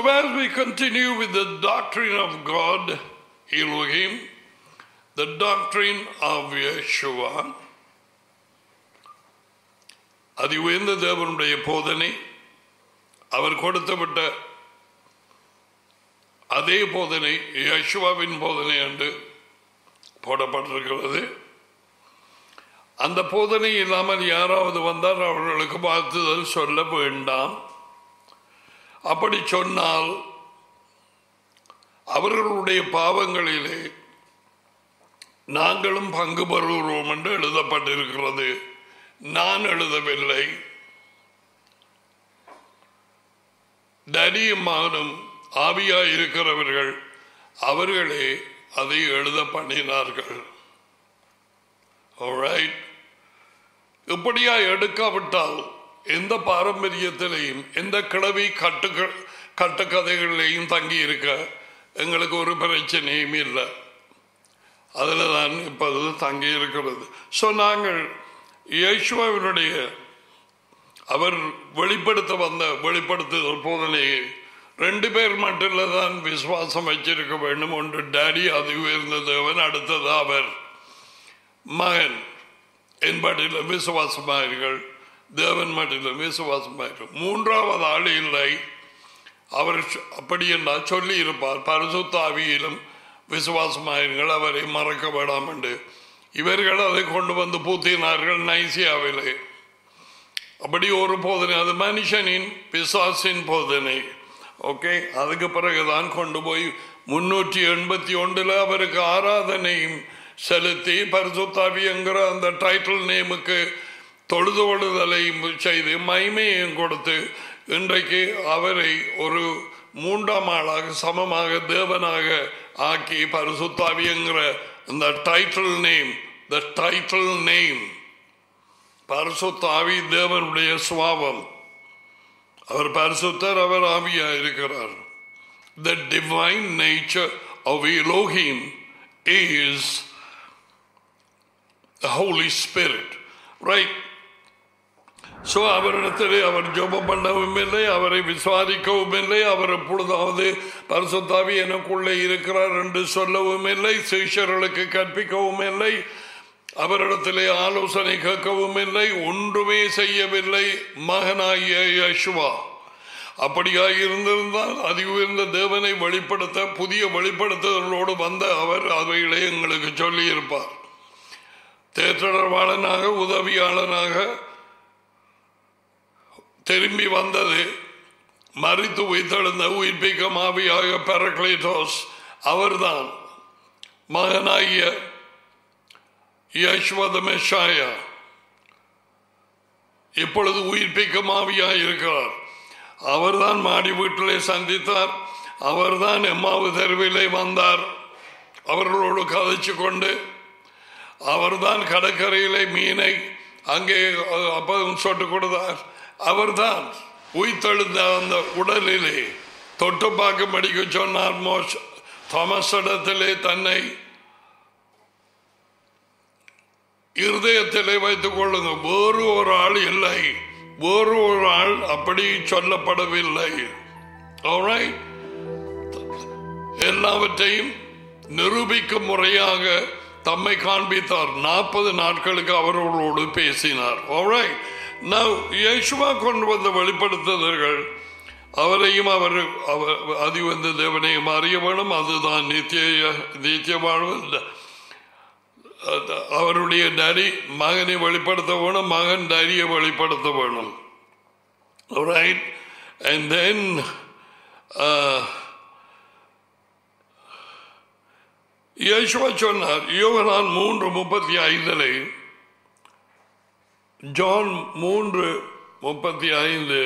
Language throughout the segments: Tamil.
So as we continue with the doctrine of God, Elohim, the doctrine of Yeshua, அதி உயர்ந்த தேவனுடைய போதனை அவர் கொடுத்துவிட்ட அதே போதனை யசுவாவின் போதனை என்று போடப்பட்டிருக்கிறது அந்த போதனை இல்லாமல் யாராவது வந்தால் அவர்களுக்கு வாழ்த்துதல் சொல்ல வேண்டாம் அப்படி சொன்னால் அவர்களுடைய பாவங்களிலே நாங்களும் பங்கு பெறுகிறோம் என்று எழுதப்பட்டிருக்கிறது நான் எழுதவில்லை டடியும் மகனும் ஆவியாய் இருக்கிறவர்கள் அவர்களே அதை எழுத பண்ணினார்கள் Alright? இப்படியா எடுக்காவிட்டால் எந்த பாரம்பரியத்திலையும் எந்த கிளவி கட்டு கட்டுக்கதைகளிலையும் தங்கி இருக்க எங்களுக்கு ஒரு பிரச்சனையும் இல்லை அதில் தான் இப்போது தங்கி இருக்கிறது ஸோ நாங்கள் இயேசுவாவினுடைய அவர் வெளிப்படுத்த வந்த வெளிப்படுத்துதல் போதனையை ரெண்டு பேர் மட்டும் தான் விசுவாசம் வச்சிருக்க வேண்டும் ஒன்று டேடி அது உயர்ந்த தேவன் அடுத்தது அவர் மகன் என்பதில் விசுவாசமாயிருங்கள் தேவன் மட்டில் விசுவாசமாயிருக்கும் மூன்றாவது ஆள் இல்லை அவர் அப்படி என்றால் சொல்லி இருப்பார் பரிசுத்தாவியிலும் விசுவாசமாயிருங்கள் அவரை மறக்க வேண்டாம் என்று இவர்கள் அதை கொண்டு வந்து பூத்தினார்கள் நைசியாவிலே அப்படி ஒரு போதனை அது மனுஷனின் பிசாசின் போதனை ஓகே அதுக்கு பிறகுதான் கொண்டு போய் முன்னூற்றி எண்பத்தி ஒன்றில் அவருக்கு ஆராதனையும் செலுத்தி பரிசுத்தாவியங்கிற அந்த டைட்டில் நேமுக்கு தொழுது கொள்ளுதலையும் செய்து மைமையும் கொடுத்து இன்றைக்கு அவரை ஒரு மூன்றாம் ஆளாக சமமாக தேவனாக ஆக்கி பரிசுத்தாவியங்கிற அந்த title name the title name பரிசுத்தாவி தேவனுடைய சுவாபம் அவர் பரிசுத்தர் அவர் ஆவியா இருக்கிறார் the divine nature of Elohim is holy spirit right so அவரிடத்திலே அவர் ஜோபம் பண்ணவும் இல்லை அவரை விசுவாரிக்கவும் இல்லை அவர் எப்பொழுதாவது பரிசுத்தாவி எனக்குள்ளே இருக்கிறார் என்று சொல்லவும் இல்லை சிஷர்களுக்கு கற்பிக்கவும் இல்லை அவரிடத்திலே ஆலோசனை கேட்கவும் இல்லை ஒன்றுமே செய்யவில்லை மகனாகிய யசுவா அப்படியாக இருந்திருந்தால் அதி உயர்ந்த தேவனை வெளிப்படுத்த புதிய வெளிப்படுத்துதலோடு வந்த அவர் அவைகளை எங்களுக்கு சொல்லியிருப்பார் தேற்றடர்வாளனாக உதவியாளனாக திரும்பி வந்தது மறித்து உயிர்த்தெழுந்த உயிர்ப்பிக்க மாவியாக பெரக்லேட்டோஸ் அவர்தான் மகனாகிய யஷ்வத மெஷாயா இப்பொழுது உயிர்ப்பிக்க மாவியாக இருக்கிறார் அவர்தான் மாடி வீட்டிலே சந்தித்தார் அவர்தான் எம்மாவு தெருவிலே வந்தார் அவர்களோடு கதைச்சு கொண்டு அவர்தான் கடற்கரையிலே மீனை அங்கே அப்பதும் சொட்டு கொடுத்தார் அவர்தான் உயிர்த்தெழுந்த அந்த உடலிலே தொட்டு பார்க்கும்படிக்கு சொன்னார் மோஷ் தாமஸ் இடத்திலே தன்னை இருதயத்திலே வைத்துக் கொள்ளுங்க வேறு ஒரு ஆள் இல்லை வேறு ஒரு ஆள் அப்படி சொல்லப்படவில்லை எல்லாவற்றையும் நிரூபிக்கும் முறையாக தம்மை காண்பித்தார் நாற்பது நாட்களுக்கு அவர்களோடு பேசினார் இயேசுவா கொண்டு வந்த வெளிப்படுத்துதல்கள் அவரையும் அவர் அதி வந்த தேவனையும் அறிய வேணும் அதுதான் நித்திய நித்திய வாழ்வு அவருடைய டரி மகனை வெளிப்படுத்த வேணும் மகன் டரியை வெளிப்படுத்த வேணும் ரைட் அண்ட் தென் யேசுவா சொன்னார் யோகனான் மூன்று முப்பத்தி ஐந்தில் ஜான் மூன்று முப்பத்தி ஐந்து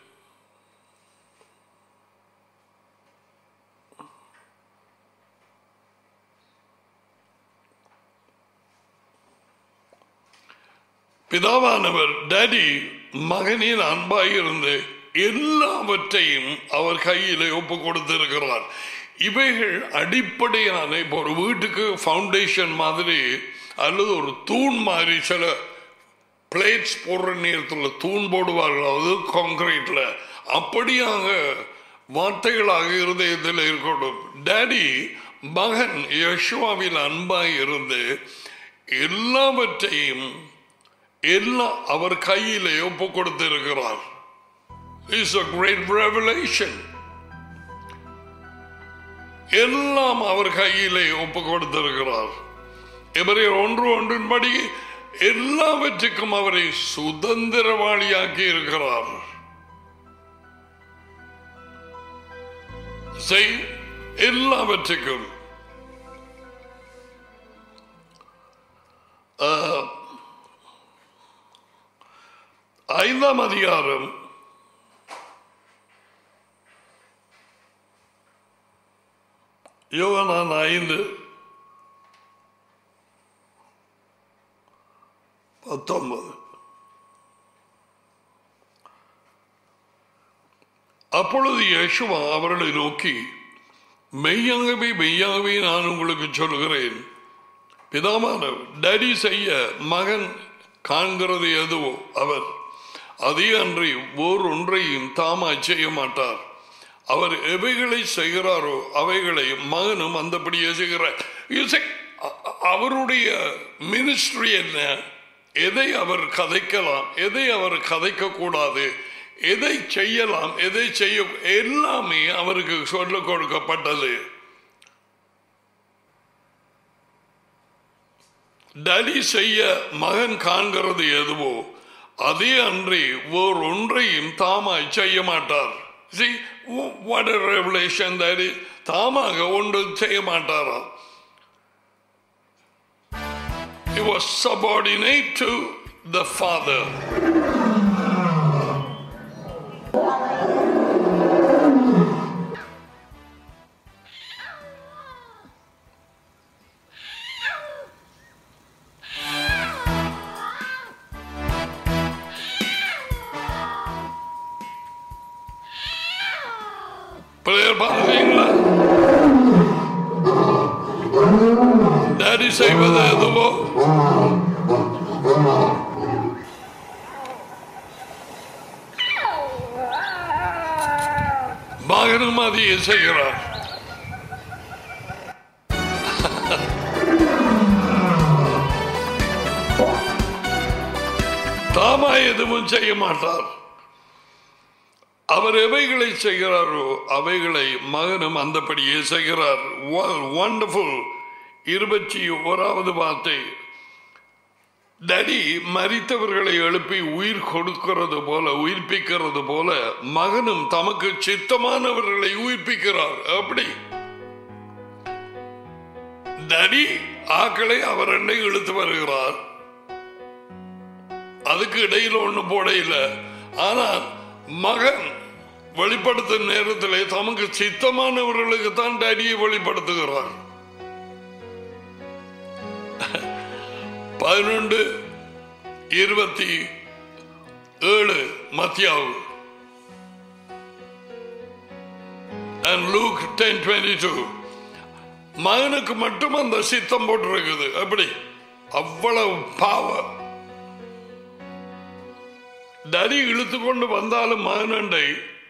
பிதாவானவர் டேடி மகனின் அன்பாயிருந்து எல்லாவற்றையும் அவர் கையிலே ஒப்பு கொடுத்திருக்கிறார் இவைகள் அடிப்படையான இப்போ ஒரு வீட்டுக்கு ஃபவுண்டேஷன் மாதிரி அல்லது ஒரு தூண் மாதிரி சில பிளேட்ஸ் போடுற நேரத்தில் தூண் போடுவார்கள் அது காங்கிரீட்ல அப்படியாக வார்த்தைகளாக இருதயத்தில் இருக்கட்டும் டேடி மகன் யசுவாவில் அன்பாய் இருந்து எல்லாவற்றையும் எல்லாம் அவர் கையிலே ஒப்பு கொடுத்திருக்கிறார் இஸ் a great revelation எல்லாம் அவர் கையிலே ஒப்பு கொடுத்திருக்கிறார் எவரையர் ஒன்று ஒன்றின்படி எல்லாவற்றுக்கும் அவரை சுதந்திரவாளியாக்கி இருக்கிறார் செய் எல்லாவற்றுக்கும் ஆஹ், ஐந்தாம் அதிகாரம் யோகனான் ஐந்து பத்தொன்பது அப்பொழுது யேசுவா அவர்களை நோக்கி மெய்யாகவே மெய்யாகவே நான் உங்களுக்கு சொல்கிறேன் பிதாமான டடி செய்ய மகன் காண்கிறது எதுவோ அவர் அதே அன்றி ஓரொன்றையும் தாமாய் செய்ய மாட்டார் அவர் எவைகளை செய்கிறாரோ அவைகளை மகனும் அந்தபடியே செய்கிறார் You see, அ- அ- அவருடைய மினிஸ்ட்ரி என்ன எதை அவர் கதைக்கலாம் எதை அவர் கதைக்க கூடாது எதை செய்யலாம் எதை செய்ய எல்லாமே அவருக்கு சொல்லிக் கொடுக்கப்பட்டது டலி செய்ய மகன் காண்கிறது எதுவோ அதே அன்றி ஓர் ஒன்றையும் தாமாய் செய்ய மாட்டார் See, wh- what a revelation that is. தாமாக ஒன்றும் செய்ய மாட்டாராம் He was subordinate to the father. Prayer பண்ணுறீங்களா டேடி செய்வது எதுவோ மகனும் அதையே செய்கிறார் தாமா எதுவும் செய்ய மாட்டார் அவர் எவைகளை செய்கிறாரோ அவைகளை மகனும் அந்தபடியே செய்கிறார் வண்டர்ஃபுல் இருபத்தி ஓராவது வார்த்தை டடி மரித்தவர்களை எழுப்பி உயிர் கொடுக்கிறது போல உயிர்ப்பிக்கிறது போல மகனும் தமக்கு சித்தமானவர்களை உயிர்ப்பிக்கிறார் அப்படி டடி ஆக்களை அவர் என்னை இழுத்து வருகிறார் அதுக்கு இடையில ஒண்ணு போட இல்லை ஆனால் மகன் வெளிப்படுத்தும் நேரத்திலே தமக்கு சித்தமானவர்களுக்கு தான் டேடியை வெளிப்படுத்துகிறார் பதினொன்று இருபத்தி ஏழு மத்தியாவு and Luke 10:22 மகனுக்கு மட்டும் அந்த சித்தம் போட்டிருக்குது அப்படி அவ்வளவு பாவம் டரி இழுத்து கொண்டு வந்தாலும் மகனண்டை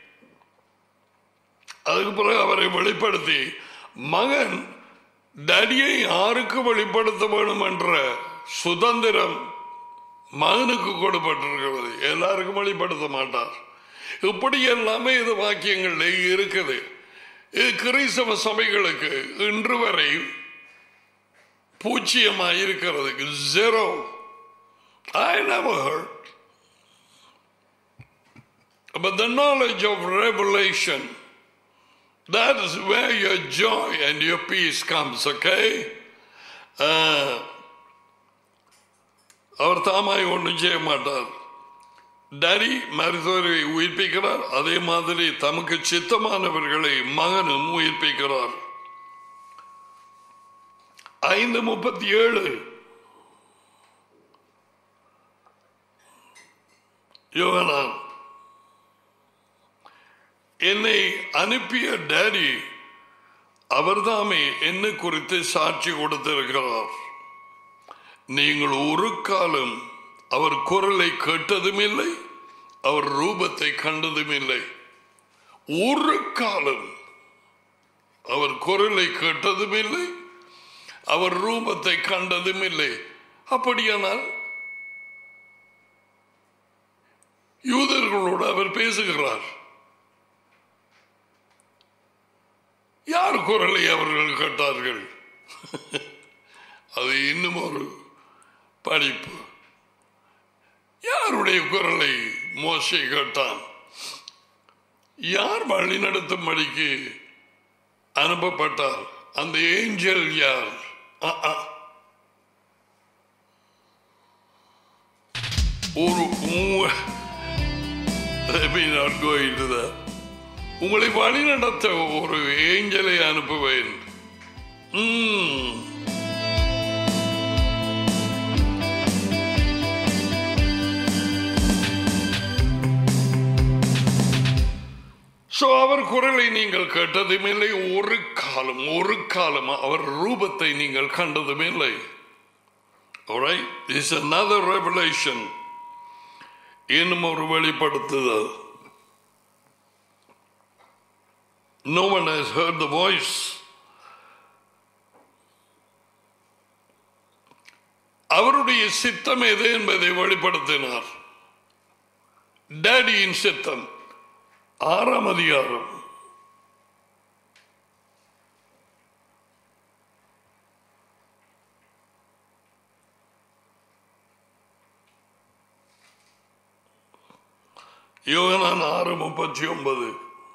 அதுக்கு பிறகு அவரை வெளிப்படுத்தி மகன் டடியை யாருக்கு வெளிப்படுத்த வேணும் என்ற சுதந்திரம் மகனுக்கு கொடுப்பட்டிருக்கிறது எல்லாருக்கும் வெளிப்படுத்த மாட்டார் இப்படி எல்லாமே இது வாக்கியங்கள்ல இருக்குது இது கிறிஸ்தவ சபைகளுக்கு இன்று வரை பூச்சியமாக இருக்கிறதுக்கு zero I never heard But the knowledge of revelation, that is where your joy and your peace comes, okay? Uh, அவர் தாமாய் ஒன்றும் செய்ய மாட்டார் டரி மருத்துவரை உயிர்ப்பிக்கிறார் அதே மாதிரி தமக்கு சித்தமானவர்களை மகனும் உயிர்ப்பிக்கிறார் ஐந்து முப்பத்தி ஏழு யோகனான் என்னை அனுப்பிய டேடி அவர்தாமே என்னை குறித்து சாட்சி கொடுத்திருக்கிறார் நீங்கள் ஒரு காலம் அவர் குரலை கேட்டதும் இல்லை அவர் ரூபத்தை கண்டதும் இல்லை ஒரு காலம் அவர் குரலை கேட்டதும் இல்லை அவர் ரூபத்தை கண்டதும் இல்லை அப்படியானால் யூதர்களோடு அவர் பேசுகிறார் யார் குரலை அவர்கள் கேட்டார்கள் அது இன்னும் ஒரு படிப்பு யாருடைய குரலை மோசை கேட்டான் யார் வழி நடத்தும்படிக்கு அனுப்பப்பட்டார் அந்த ஏஞ்சல் யார் அ, அ. ஒரு உங்க- Let me not go into that. உங்களை வழி நடத்த ஒரு ஏஞ்சலை அனுப்புவேன் ம். So, அவர் குரலை நீங்கள் கேட்டதும் இல்லை ஒரு காலம் ஒரு காலம் அவர் ரூபத்தை நீங்கள் கண்டதும் இல்லை Alright? This is another revelation. இன்னும் ஒரு வெளிப்படுத்துதல் No one has heard the voice. அவருடைய சித்தம் எது என்பதை வெளிப்படுத்தினார் டேடியின் சித்தம் ஆறாம் அதிகாரம் யோகனான் ஆறு முப்பத்தி ஒன்பது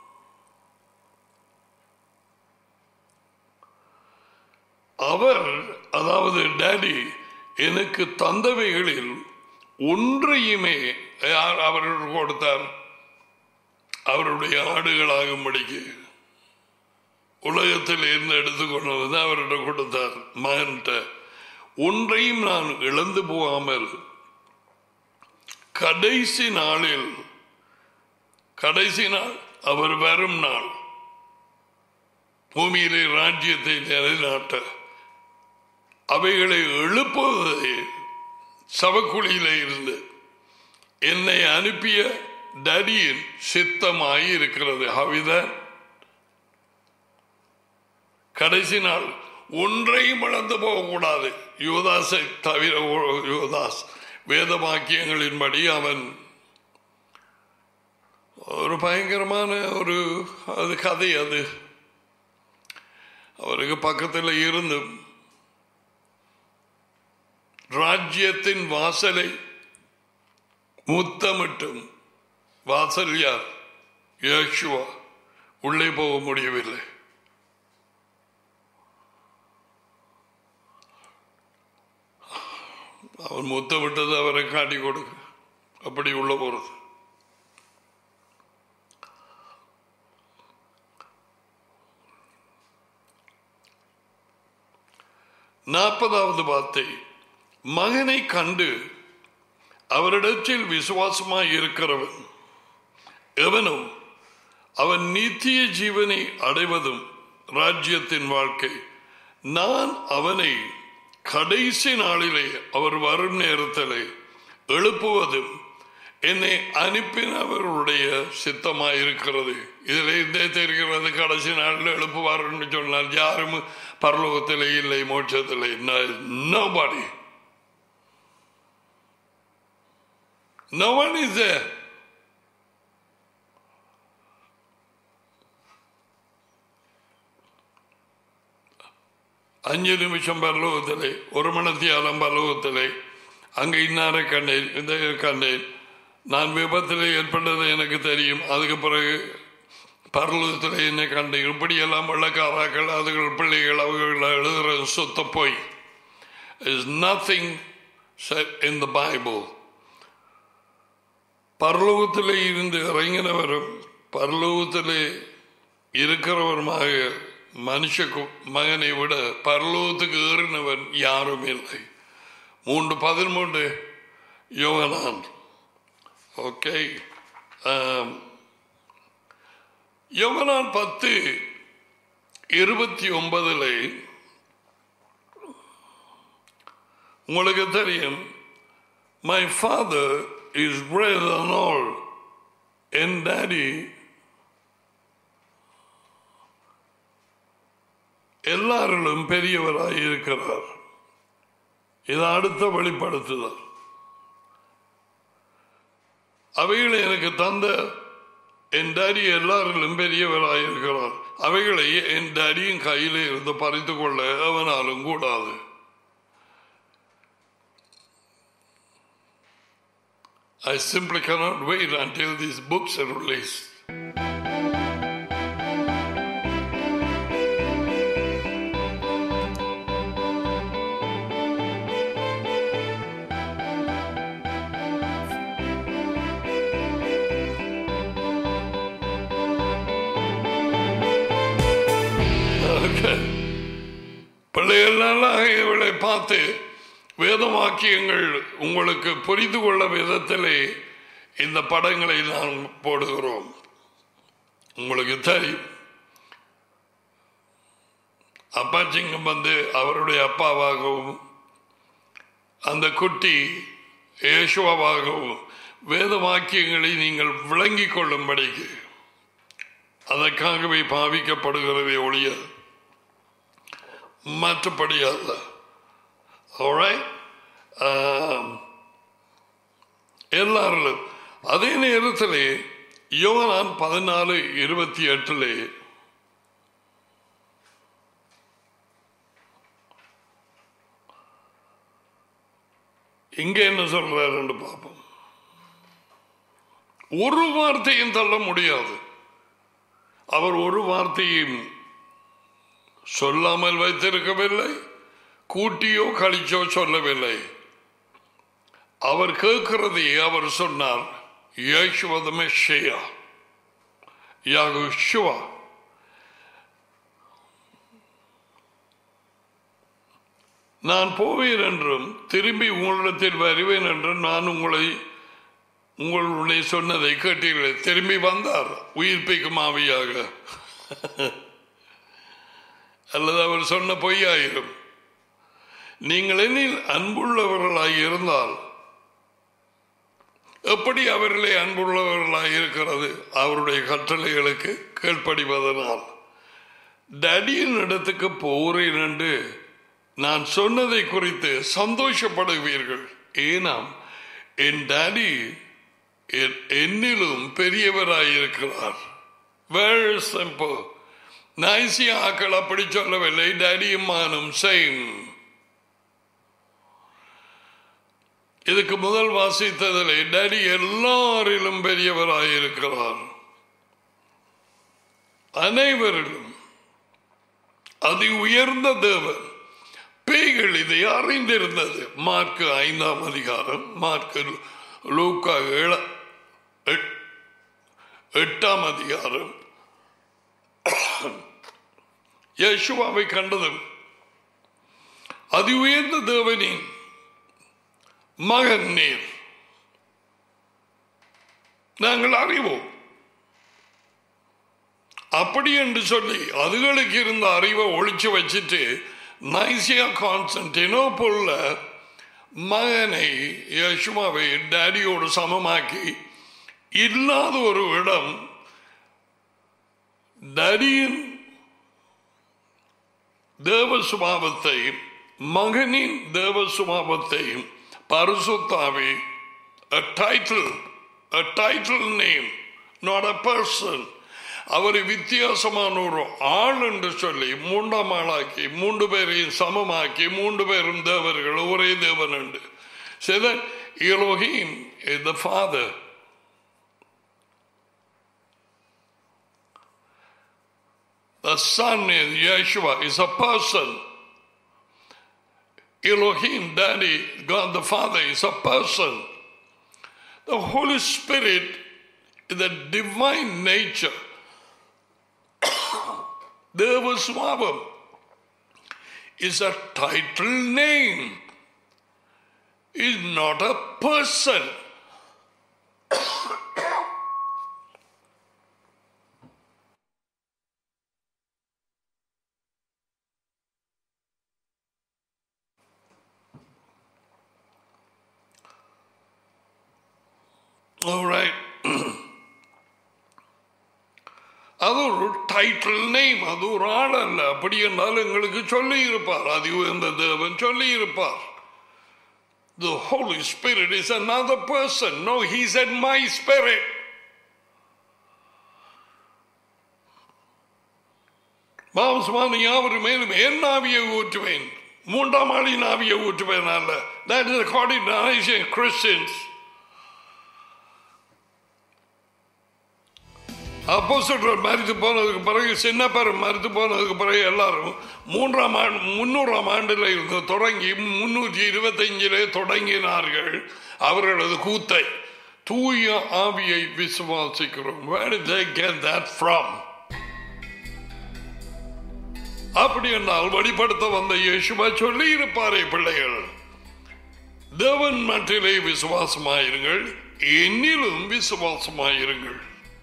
அவர் அதாவது டேடி எனக்கு தந்தவைகளில் ஒன்றையுமே யார் அவர்கள் கொடுத்தார் அவருடைய ஆடுகளாகும்படிக்கு உலகத்தில் இருந்து எடுத்துக்கொண்டு வந்து அவர்கிட்ட கொடுத்தார் மகன்கிட்ட ஒன்றையும் நான் இழந்து போகாமல் கடைசி நாளில் கடைசி நாள் அவர் வரும் நாள் பூமியிலே ராஜ்யத்தை நிலைநாட்ட அவைகளை எழுப்புவதை சவக்குழியில இருந்து என்னை அனுப்பிய டடியின் சித்தமாய் இருக்கிறது ஹவித கடைசி நாள் ஒன்றையும் இழந்து போகக்கூடாது யுவதாசை தவிர ஒ- யுவதாஸ் வேத வாக்கியங்களின்படி அவன் ஒரு பயங்கரமான ஒரு அது கதை அது அவருக்கு பக்கத்தில் இருந்தும் ராஜ்யத்தின் வாசலை முத்தமிட்டும் வாசல் யார் யேசுவா உள்ளே போக முடியவில்லை அவன் முத்தமிட்டது அவரை காட்டி கொடுக்க அப்படி உள்ள போறது நாற்பதாவது வார்த்தை மகனை கண்டு அவரிடத்தில் விசுவாசமாய் இருக்கிறவன் எவனும் அவன் நித்திய ஜீவனை அடைவதும் ராஜ்யத்தின் வாழ்க்கை நான் அவனை கடைசி நாளிலே அவர் வரும் நேரத்திலே எழுப்புவதும் என்னை அனுப்பினவருடைய சித்தமாயிருக்கிறது இதில் இருந்தே தெரிகிறது கடைசி நாளில் எழுப்புவார்னு சொன்னால் யாரும் பரலோகத்திலே இல்லை மோட்சத்திலே நோபாடி No one is there. அஞ்சு நிமிஷம் பரலோகத்திலே ஒரு மணத்தியாலம் பரலோகத்திலே அங்கே இன்னாரை கண்டேன் இந்த கண்டேன் நான் விபத்தில் ஏற்பட்டது எனக்கு தெரியும் அதுக்கு பிறகு பரலோகத்தில் என்னை கண்டேன் இப்படியெல்லாம் வெள்ளக்காராக்கள் அதுகள் பிள்ளைகள் அவர்கள் எழுதுகிற சுத்த போய் is nothing in the Bible பரலோகத்திலே இருந்து இறங்கினவரும் பரலோகத்திலே இருக்கிறவருமாக மனுஷ கு- மகனை விட பரலோகத்துக்கு ஏறினவன் யாரும் இல்லை மூன்று பதிமூன்று யோகனான் ஓகே யோகனான் பத்து இருபத்தி ஒன்பதுல உங்களுக்கு தெரியும் my father is greater than all என் டாடி எல்லாரிலும் பெரியவராய் இருக்கிறார் இது அடுத்த வெளிப்படுத்துதல் அவைகளை எனக்கு தந்த என் டாடி எல்லாரிலும் பெரியவராய் இருக்கிறார் அவைகளை என் டாடியின் கையிலே இருந்து பறித்து கொள்ள அவனாலும் கூடாது I simply cannot wait until these books are released. Okay. பிள்ளைகள்லாம் இவளை பார்த்து வேதவாக்கியங்கள் உங்களுக்கு புரிந்து கொள்ள விதத்திலே இந்த படங்களை நாம் போடுகிறோம் உங்களுக்கு தெரியும் அப்பாச்சிங்கம் வந்து அவருடைய அப்பாவாகவும் அந்த குட்டி ஏசுவாவாகவும் வேத வாக்கியங்களை நீங்கள் விளங்கிக் கொள்ளும்படிக்கு அதற்காகவே பாவிக்கப்படுகிறதே ஒழிய மற்றபடி அல்ல Alright? ஆம். எல்லாரிலும் அதே நேரத்திலே யோகனான் பதினாலு இருபத்தி எட்டிலே இங்க என்ன சொல்றாருன்னு பார்ப்போம் ஒரு வார்த்தையும் தள்ள முடியாது அவர் ஒரு வார்த்தையும் சொல்லாமல் வைத்திருக்கவில்லை கூட்டியோ கழிச்சோ சொல்லவில்லை அவர் கேட்கிறதை அவர் சொன்னார் யேசுவதமே ஷேயா யாகுஷுவா நான் போவேன் என்றும் திரும்பி உங்களிடத்தில் வருவேன் என்றும் நான் உங்களை உங்களுடைய சொன்னதை கேட்டீர்கள் திரும்பி வந்தார் உயிர்ப்பிக்கும் ஆவியாக அல்லது அவர் சொன்ன பொய்யாயிரும் நீங்கள் என்னில் அன்புள்ளவர்களாய் இருந்தால் எப்படி அவர்களே அன்புள்ளவர்களாய் இருக்கிறது அவருடைய கட்டளைகளுக்கு கீழ்ப்படிவதனால் டடியின் இடத்துக்கு போகிறேன் என்று நான் சொன்னதை குறித்து சந்தோஷப்படுவீர்கள் ஏனாம் என் டாடி என்- என்னிலும் பெரியவராயிருக்கிறார் வெரி சிம்பிள் நைசிய ஆக்கள் அப்படி சொல்லவில்லை டேடியும் மானும் சேம் இதுக்கு முதல் வாசித்ததிலே டேடி எல்லாரிலும் பெரியவராயிருக்கிறார் அனைவரிலும் அதி உயர்ந்த தேவன் பேய்கள் இதை அறிந்திருந்தது மார்க்கு ஐந்தாம் அதிகாரம் மார்க்கு லூக்கா ஏழ எட்- எட்டாம் அதிகாரம் யேசுவாவை கண்டதும் அதி உயர்ந்த தேவனின் மகன் நீர் நாங்கள் அறிவோம் அப்படி என்று சொல்லி அதுகளுக்கு இருந்த அறிவை ஒழிச்சு வச்சுட்டு நைசியா கான்ஸ்டன்டினோபுல்ல மகனை யசுமாவை டேடியோடு சமமாக்கி இல்லாத ஒரு இடம் டேடியின் தேவ சுபாவத்தையும் மகனின் தேவ சுபாவத்தையும் பரிசுத்தாவி a title a title name not a person அவரை வித்தியாசமான ஒரு ஆள் என்று சொல்லி மூன்றாம் ஆளாக்கி மூன்று பேரையும் சமமாக்கி மூன்று பேரும் தேவர்கள் ஒரே தேவன் என்று So that Elohim is the Father. The Son is Yeshua, is a person. Elohim, Daddy, God the Father is a person. The Holy Spirit is the divine nature. Devaswavam is a title name, is not a person. All right. அது ஒரு டைட்டில் நேம் அது ஒரு ஆள் அல்ல அப்படி என்றால் எங்களுக்கு சொல்லி இருப்பார் அது இந்த தேவன் சொல்லி இருப்பார் The Holy Spirit is another person. No, he said my spirit. மாம்சமான யாவரும் மேலும் என் ஆவியை ஊற்றுவேன் மூன்றாம் ஆளின் ஆவியை ஊற்றுவேன் அல்ல that is according to Christians அப்போஸ்தலர் மறித்து போனதுக்கு பிறகு சின்ன பேர் மறித்து போனதுக்கு பிறகு எல்லாரும் மூன்றாம் ஆண்டு முன்னூறாம் ஆண்டில் இருந்து தொடங்கி முன்னூற்றி இருபத்தஞ்சிலே தொடங்கினார்கள் அவர்களது கூத்தை தூய ஆவியை விசுவாசிக்கிறோம் Where did they get that from? அப்படி என்றால் வெளிப்படுத்த வந்த இயேசுவா சொல்லி இருப்பாரே பிள்ளைகள் தேவன் மட்டிலே விசுவாசமாயிருங்கள் என்னிலும் விசுவாசமாயிருங்கள்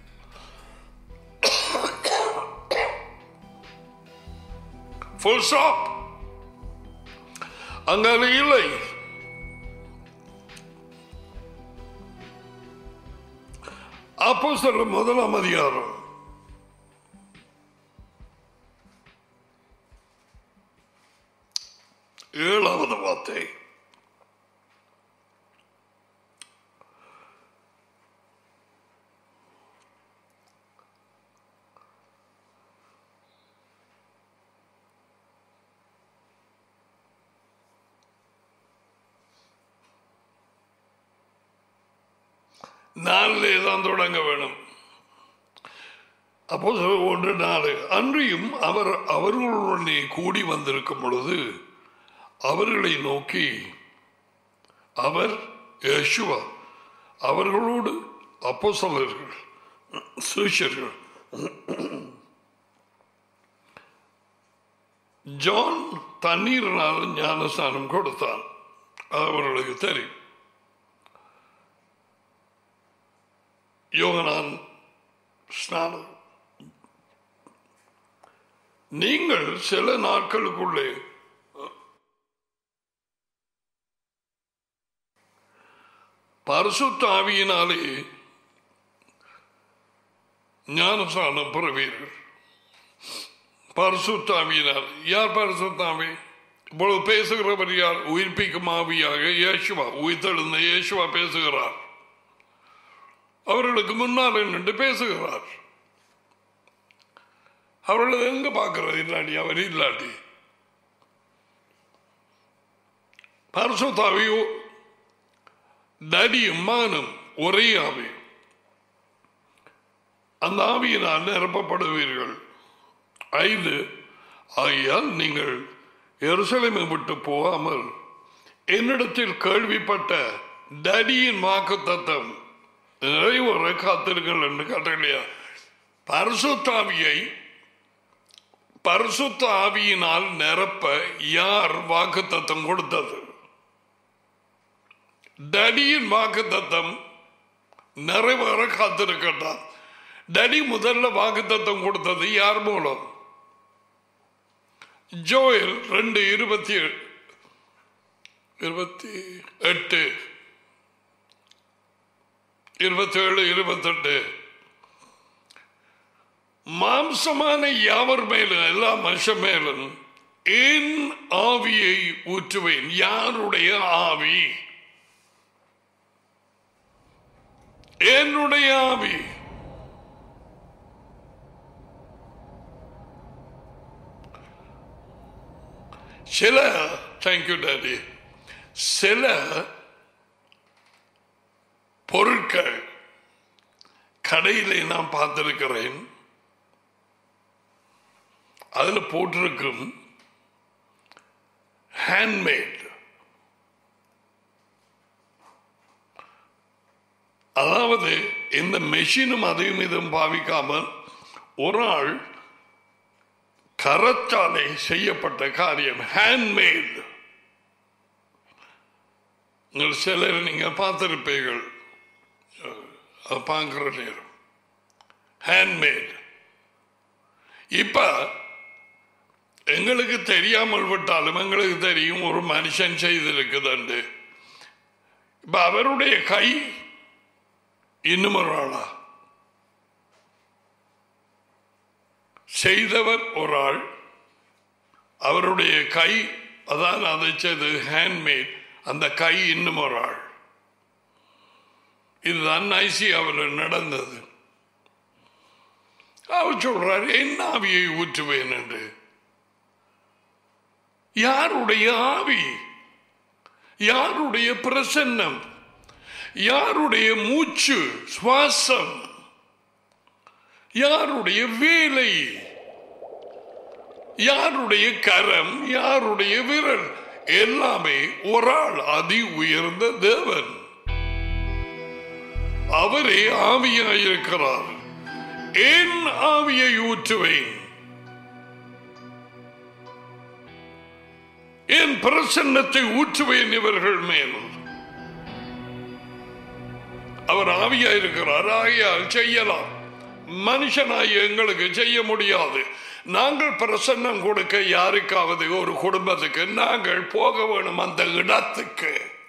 ஃபுல் ஸ்டாப் அங்க அது இல்லை அப்போ சொல்ல முதலாம் அதிகாரம் ஏழாவது வார்த்தை நாளிலே தான் தொடங்க வேணும் அப்போ ஒன்று நாலு அன்றியும் அவர் அவர்களுடனே கூடி வந்திருக்கும் பொழுது அவர்களை நோக்கி அவர் யேசுவா அவர்களோடு அப்போஸ்தலர்கள் சிஷ்யர்கள் ஜான் தண்ணீரினால் ஞானஸ்தானம் கொடுத்தான் அது அவர்களுக்கு தெரியும் யோகனான் ஸ்நானம் நீங்கள் சில நாட்களுக்குள்ளே பரிசுத்த ஆவியினாலே ஞானஸ்தானம் பெறுவீர்கள் பரிசுத்த ஆவியினால் யார் பரிசுத்த ஆவி இப்பொழுது பேசுகிறவர் யார் உயிர்ப்பிக்கும் ஆவியாக இயேசுவா உயிர்த்தெழுந்த இயேசுவா பேசுகிறார் அவர்களுக்கு முன்னால் நின்று பேசுகிறார் அவர்கள் எங்க பார்க்கிறது இல்லாட்டி அவர் இல்லாட்டி பரிசுத்தாவியோ தடியும் மகனும் ஒரே ஆவி அந்த ஆவியினால் நிரப்பப்படுவீர்கள் ஐந்து ஆகையால் நீங்கள் எருசலேமை விட்டு போகாமல் என்னிடத்தில் கேள்விப்பட்ட தடியின் வாக்கு தத்தம் நிறைவேற காத்திருங்கள் என்று கட்டளையா பரிசுத்தாவியை பரிசுத்த ஆவியினால் நிரப்ப யார் வாக்கு தத்தம் கொடுத்தது டடியின் வாக்கு தத்தம் நிறைவேற காத்திருக்கட்டார் டடி முதல்ல வாக்கு தத்தம் கொடுத்தது யார் மூலம் ஜோயல் ரெண்டு இருபத்தி ஏழு இருபத்தி எட்டு இருபத்தேழு இருபத்தெட்டு மாம்சமான யாவர் மேலும் எல்லா மனுஷ மேலும் என் ஆவியை ஊற்றுவேன் யாருடைய ஆவி என்னுடைய ஆவி சில தேங்க்யூ டாடி சில பொருட்கள் கடையிலே நான் பார்த்திருக்கிறேன் அதில் போட்டிருக்கும் ஹேண்ட்மேட் அதாவது இந்த மெஷினும் அதையும் இதுவும் பாவிக்காமல் ஒரு ஆள் கரத்தாலே செய்யப்பட்ட காரியம் ஹேண்ட்மேட் நீங்கள் சிலர் நீங்க பார்த்திருப்பீர்கள் அது பார்க்கிற நேரம் ஹேண்ட்மேட் இப்ப எங்களுக்கு தெரியாமல் விட்டாலும் எங்களுக்கு தெரியும் ஒரு மனுஷன் செய்திருக்குதுண்டு இப்ப அவருடைய கை இன்னும் ஒரு ஆளா செய்தவர் ஒரு ஆள் அவருடைய கை அதான் அதை செய்து ஹேண்ட்மேட் அந்த கை இன்னும் ஒரு ஆள் இதுதான் ஐசியாவில் நடந்தது அவர் சொல்றார் என் ஆவியை ஊற்றுவேன் என்று யாருடைய ஆவி யாருடைய பிரசன்னம் யாருடைய மூச்சு சுவாசம் யாருடைய வேலை யாருடைய கரம் யாருடைய விரல் எல்லாமே ஒரு ஆள் அதி உயர்ந்த தேவன் அவரே ஆவியாயிருக்கிறார் என் ஆவியை ஊற்றுவேன் என் பிரசன்னத்தை ஊற்றுவேன் இவர்கள் மேல் அவர் ஆவியாயிருக்கிறார் ஆகையால் செய்யலாம் மனுஷனாய் எங்களுக்கு செய்ய முடியாது நாங்கள் பிரசன்னம் கொடுக்க யாருக்காவது ஒரு குடும்பத்துக்கு நாங்கள் போக வேணும் அந்த இடத்துக்கு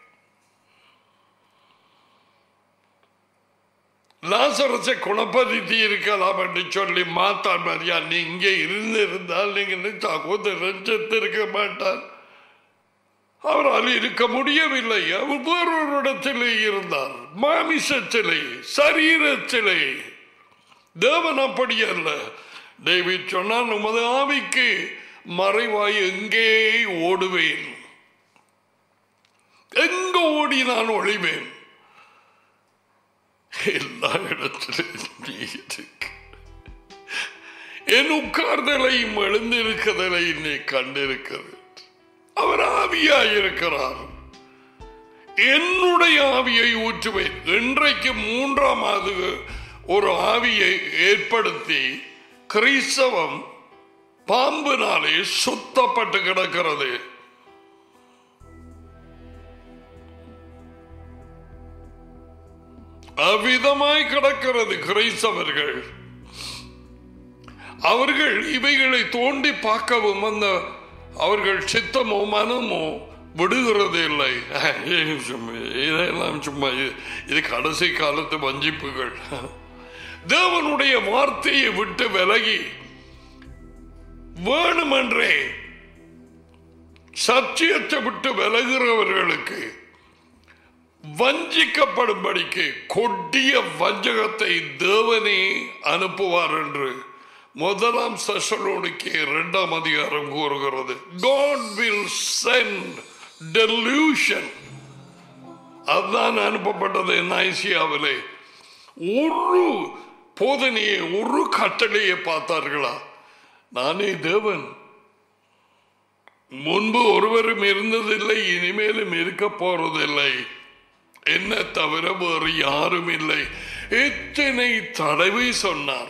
லாசரசை குணப்படுத்தி இருக்கலாம் என்று சொல்லி மாத்தான் மரியா நீ இங்கே இருந்து இருந்தால் நீங்க சகோதரன் செத்திருக்க மாட்டான் அவரால் இருக்க முடியவில்லை அவர் வேறொரு இடத்திலே இருந்தார் மாமிசத்திலே சரீரத்திலே தேவன் அப்படி அல்ல டேவிட் சொன்னால் உமது ஆவிக்கு மறைவாய் எங்கே ஓடுவேன் எங்க ஓடி நான் ஒளிவேன் எல்லா இடத்திலும் நீ இருக்க. என் உட்கார்தலையும் எழுந்திருக்கதலையும் நீ கண்டிருக்கிறது அவர் ஆவியாயிருக்கிறார் என்னுடைய ஆவியை ஊற்றுவேன் இன்றைக்கு மூன்றாவது ஒரு ஆவியை ஏற்படுத்தி கிறிஸ்தவம் பாம்பினாலே சுத்தப்பட்டு கிடக்கிறது அவ்விதமாய் கிடக்கிறது கிறிஸ்தவர்கள் அவர்கள் இவைகளை தோண்டி பார்க்கவும் அந்த அவர்கள் சித்தமோ மனமோ விடுகிறது இல்லை சும்மா, இதெல்லாம் சும்மா இது- இது கடைசி காலத்து வஞ்சிப்புகள் தேவனுடைய வார்த்தையை விட்டு விலகி வேணுமென்றே சத்தியத்தை விட்டு விலகுறவர்களுக்கு வஞ்சிக்கப்படும்படிக்கு கொடிய வஞ்சகத்தை தேவனே அனுப்புவார் என்று முதலாம் சசலோனிக்கு இரண்டாம் அதிகாரம் கூறுகிறது God will send delusion அதுதான் அனுப்பப்பட்டது ஐசியாவிலே ஒரு போதனையை ஒரு கட்டளையை பார்த்தார்களா நானே தேவன் முன்பு ஒருவரும் இருந்ததில்லை இனிமேலும் இருக்க போறதில்லை என்ன தவிர வேறு யாரும் இல்லை எத்தனை தடவை சொன்னார்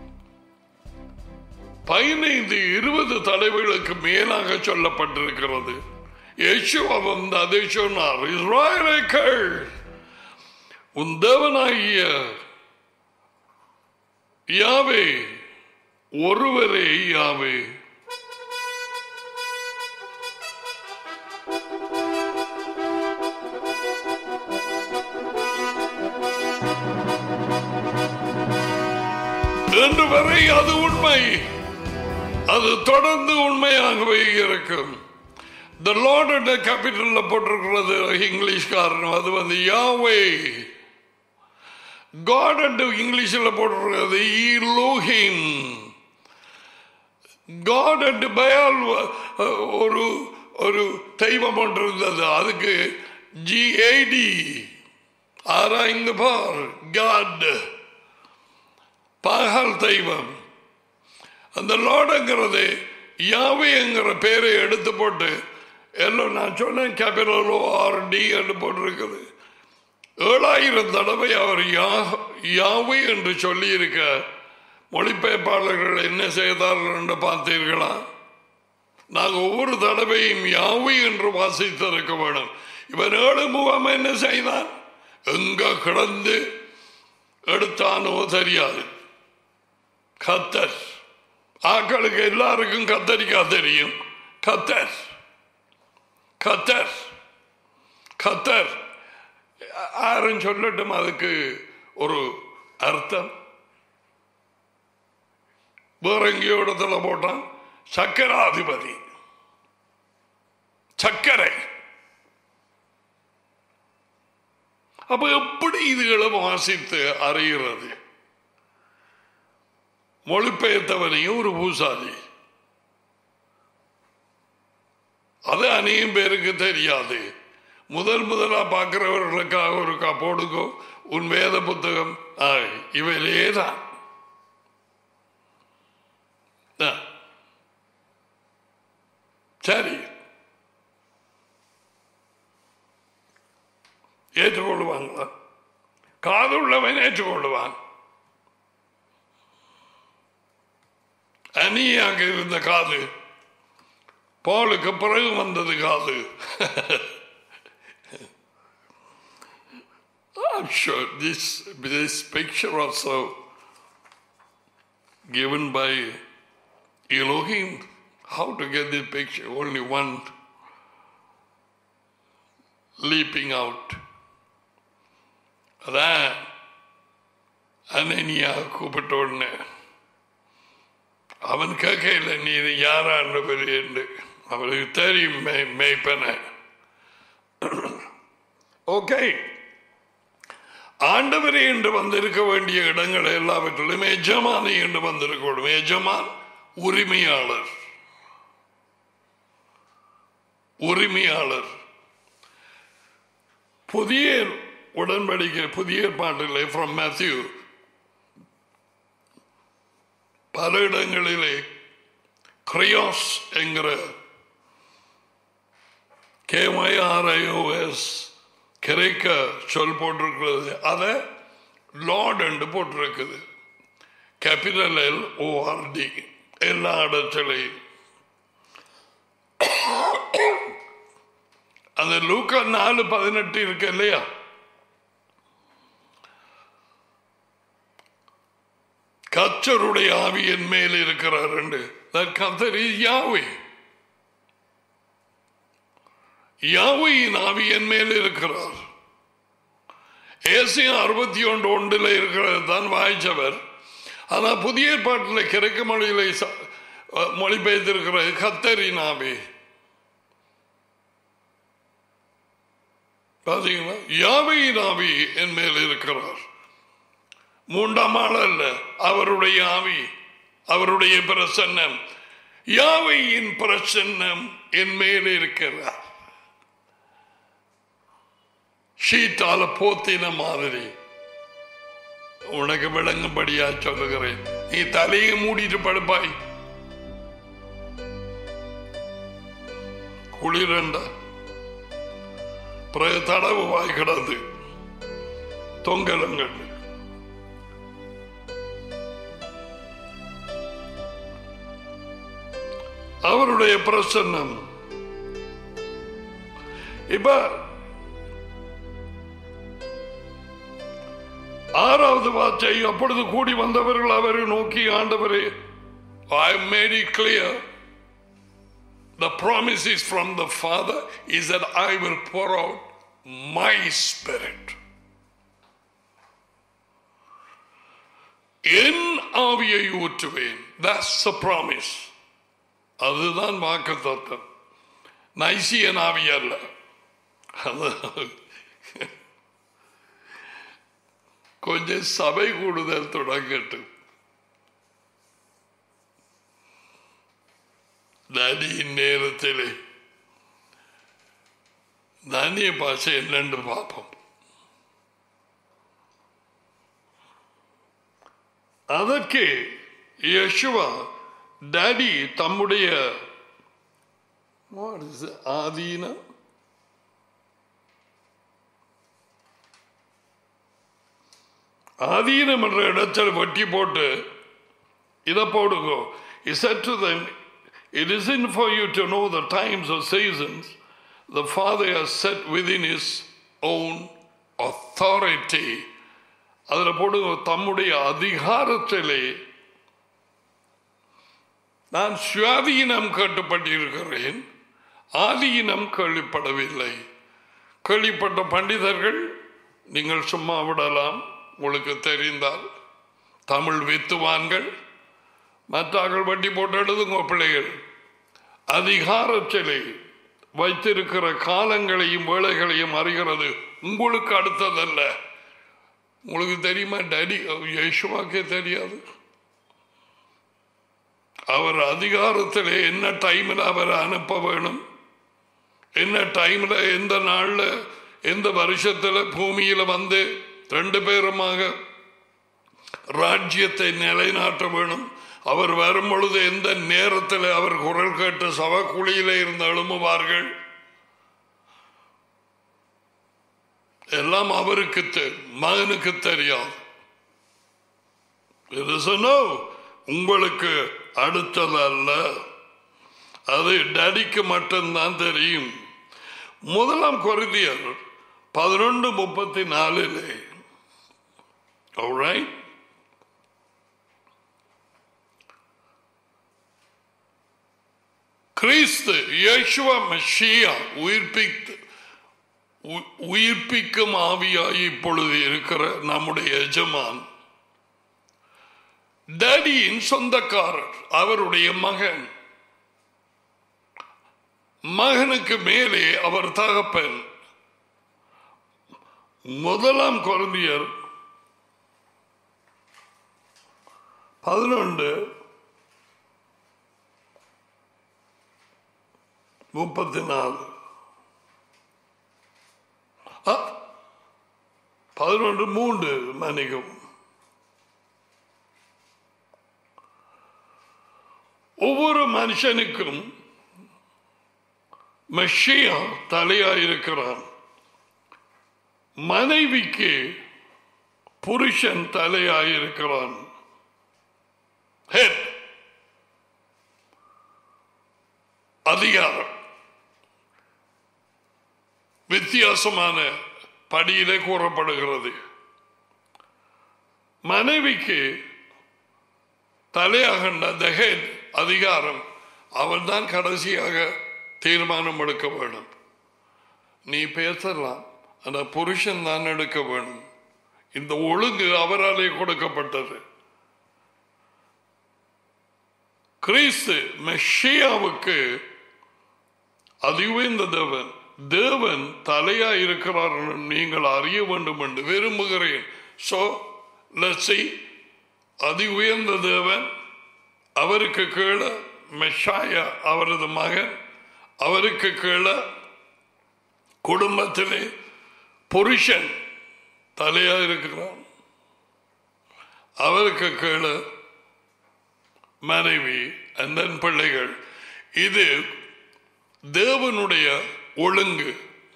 பதினைந்து இருபது தடவைகளுக்கு மேலாக சொல்லப்பட்டிருக்கிறது யேசுவா வந்து அதை சொன்னார் இஸ்ராயலேக்கள் உன் தேவனாகிய யாவே ஒருவரே யாவே இன்று வரை அது உண்மை அது தொடர்ந்து உண்மையாகவே இருக்கும் த லார்ட் என்ற கேபிட்டல்ல போட்டிருக்கிறது இங்கிலீஷ்காரன் அது வந்து யாவே காட் என்று இங்கிலீஷில் போட்டிருக்கிறது ஈலோஹிம் காட் என்று பயால் ஒரு ஒரு தெய்வம் ஒன்று இருந்தது அதுக்கு ஜிஏடி ஆராய்ந்து பார் காட் பகல் தெய்வம் அந்த லார்டுங்கிறது யாவைங்கிற பேரை எடுத்து போட்டு எல்லாம் நான் சொன்னேன் கேபிட்டலோ ஆர் டி என்று போட்டிருக்குது ஏழாயிரம் தடவை அவர் யா யாவை என்று சொல்லியிருக்க மொழிபெயர்ப்பாளர்கள் என்ன செய்தார்கள் என்று பார்த்தீர்களா நாங்கள் ஒவ்வொரு தடவையும் யாவை என்று வாசித்திருக்க வேண்டும் இவன் ஏழு முகம் என்ன செய்தான் எங்க கிடந்து எடுத்தானோ தெரியாது கத்தர் ஆக்களுக்கு எல்லாருக்கும் கத்தரிக்காய் தெரியும் கத்தர் கத்தர் கத்தர் யாரும் சொல்லட்டும் அதுக்கு ஒரு அர்த்தம் வேற எங்கேயோ இடத்துல போட்டான் சக்கராதிபதி சக்கரை அப்ப எப்படி இதுகளை வாசித்து அறிகிறது மொழிபெயர்த்தவனையும் ஒரு பூசாரி அது அநேகம் பேருக்கு தெரியாது முதல் முதலா பார்க்கிறவர்களுக்காக ஒரு கா போடுக்கோ உன் வேத புத்தகம் ஆ, இவரே தான் ஆ. சரி ஏற்றுக்கொள்வாங்களா காதுள்ளவன் ஏற்றுக்கொள்வான் அணியாக இருந்த காது பாலுக்கு பிறகு வந்தது காது I'm sure this, this picture also given by Elohim. How to get this picture? Only one leaping out. அதான் அனனியா கூப்பிட்ட உடனே அவன் கேட்கல நீ இது யாராண்டு என்று அவனுக்கு தெரியும் மே மேய்ப்பன ஓகே ஆண்டவரே என்று வந்திருக்க வேண்டிய இடங்கள் எல்லாவற்றிலும் எஜமானி என்று வந்திருக்க வேண்டும் எஜமான் உரிமையாளர் உரிமையாளர் புதிய உடன்படிக்கை புதிய ஏற்பாட்டிலே ஃப்ரம் மேத்யூ பல இடங்களிலே கிரையாஸ் என்கிற கேஒய்ஆர்ஐஓஎஸ் கிரைக்க சொல் போட்டிருக்கிறது அதை லார்ட் என்று போட்டிருக்குது கேபிட்டல் எல் ஓஆர்டி எல்லா இடத்துலையும் அந்த லூக்கா நாலு பதினெட்டு இருக்கு இல்லையா கச்சருடைய ஆவி என் மேல் இருக்கிறார் என்று கத்தர் யாவை யாவையின் ஆவி என் மேல் இருக்கிறார் ஏசியா அறுபத்தி ஒன்று ஒன்றில் இருக்கிறது தான் வாய்ச்சவர் ஆனால் புதிய ஏற்பாட்டில் கிழக்கு மொழியில ச- மொழிபெயர்த்திருக்கிறது கத்தரின் ஆவி பாத்தீங்களா யாவையின் ஆவி என் மேல் இருக்கிறார் மூன்றாம் ஆள் அல்ல அவருடைய ஆவி அவருடைய பிரசன்னம் யாவையின் பிரசன்னம் என் மேல் இருக்கிறார் ஷீட்டால போத்தின மாதிரி உனக்கு விளங்கும்படியா சொல்லுகிறேன் நீ தலையை மூடிட்டு படுப்பாய் குளிரண்ட பிறகு தடவு வாய் கிடந்து தொங்கலங்கள் அவருடைய பிரசன்னம் இப்ப ஆறாவது வார்த்தை அப்பொழுது கூடி வந்தவர்கள் அவரை நோக்கி ஆண்டவரே I made it clear The promise is from the Father is that I will pour out my spirit. என் ஆவியை ஊற்றுவேன் That's the promise. அதுதான் வாக்கு தத்துவம் நைசியன் ஆவி அல்ல அது கொஞ்சம் சபை கூடுதல் தொடங்கட்டும் நதியின் நேரத்திலே நனிய பாஷை என்னென்று பார்ப்போம் அதற்கு யசுவா டாடி தம்முடைய what is it? ஆதீனம் ஆதீனம் என்ற இடத்தில் வெட்டி போட்டு இதை போடுங்கோ He said to them, It isn't for you to know the times or seasons the Father has set within His own authority. அதில் போடுங்க தம்முடைய அதிகாரத்திலே நான் சுவாதீனம் கேட்டுப்பட்டிருக்கிறேன் ஆதீனம் கேள்விப்படவில்லை கேள்விப்பட்ட பண்டிதர்கள் நீங்கள் சும்மா விடலாம் உங்களுக்கு தெரிந்தால் தமிழ் வித்துவான்கள் மற்றார்கள் வட்டி போட்டு எழுதுங்க பிள்ளைகள் அதிகாரத்திலே வைத்திருக்கிற காலங்களையும் வேலைகளையும் அறிகிறது உங்களுக்கு அடுத்ததல்ல உங்களுக்கு தெரியுமா டடி யேசுவாக்கே தெரியாது அவர் அதிகாரத்திலே என்ன டைமில் அவரை அனுப்ப வேணும் என்ன டைம்ல எந்த நாள்ல எந்த வருஷத்துல பூமியில வந்து ரெண்டு பேருமாக ராஜ்யத்தை நிலைநாட்ட வேணும் அவர் வரும் பொழுது எந்த நேரத்தில் அவர் குரல் கேட்டு சவக்குழியிலே இருந்து எழும்புவார்கள் எல்லாம் அவருக்கு தெ- மகனுக்கு தெரியாது இது சொன்னோ உங்களுக்கு அடுத்தது அல்ல அது டடிக்கு மட்டும்தான் தெரியும் முதலாம் கொரிந்தியர் பதினொன்று முப்பத்தி நாலிலே Alright? கிறிஸ்து இயேசுவ மெஷியா உயிர்ப்பித்து உ- உயிர்ப்பிக்கும் ஆவியாய் இப்பொழுது இருக்கிற நம்முடைய எஜமான் டேடியின் சொந்தக்காரர் அவருடைய மகன் மகனுக்கு மேலே அவர் தகப்பன் முதலாம் குழந்தையர் பதினொன்று முப்பத்தி நாலு ஆ, பதினொன்று மூன்று மன்னிக்கும் ஒவ்வொரு மனுஷனுக்கும் மெஷியா தலையாயிருக்கிறான் மனைவிக்கு புருஷன் தலையாயிருக்கிறான் Head. அதிகாரம் வித்தியாசமான படியிலே கூறப்படுகிறது மனைவிக்கு தலையாகண்ட the head அதிகாரம் அவன்தான் கடைசியாக தீர்மானம் எடுக்க வேண்டும் நீ பேசலாம் ஆனா புருஷன் தான் எடுக்க வேணும் இந்த ஒழுங்கு அவராலே கொடுக்கப்பட்டது கிறிஸ்து மெஷியாவுக்கு அதுவே இந்த தேவன் தேவன் தலையா இருக்கிறார் என்று நீங்கள் அறிய வேண்டும் என்று விரும்புகிறேன் சோ லட்சி அதி உயர்ந்த தேவன் அவருக்கு கீழே மெஷாயா அவரது மகன் அவருக்கு கீழே குடும்பத்திலே புருஷன் தலையா இருக்கிறான் அவருக்கு கீழே மனைவி and then பிள்ளைகள் இது தேவனுடைய ஒழுங்கு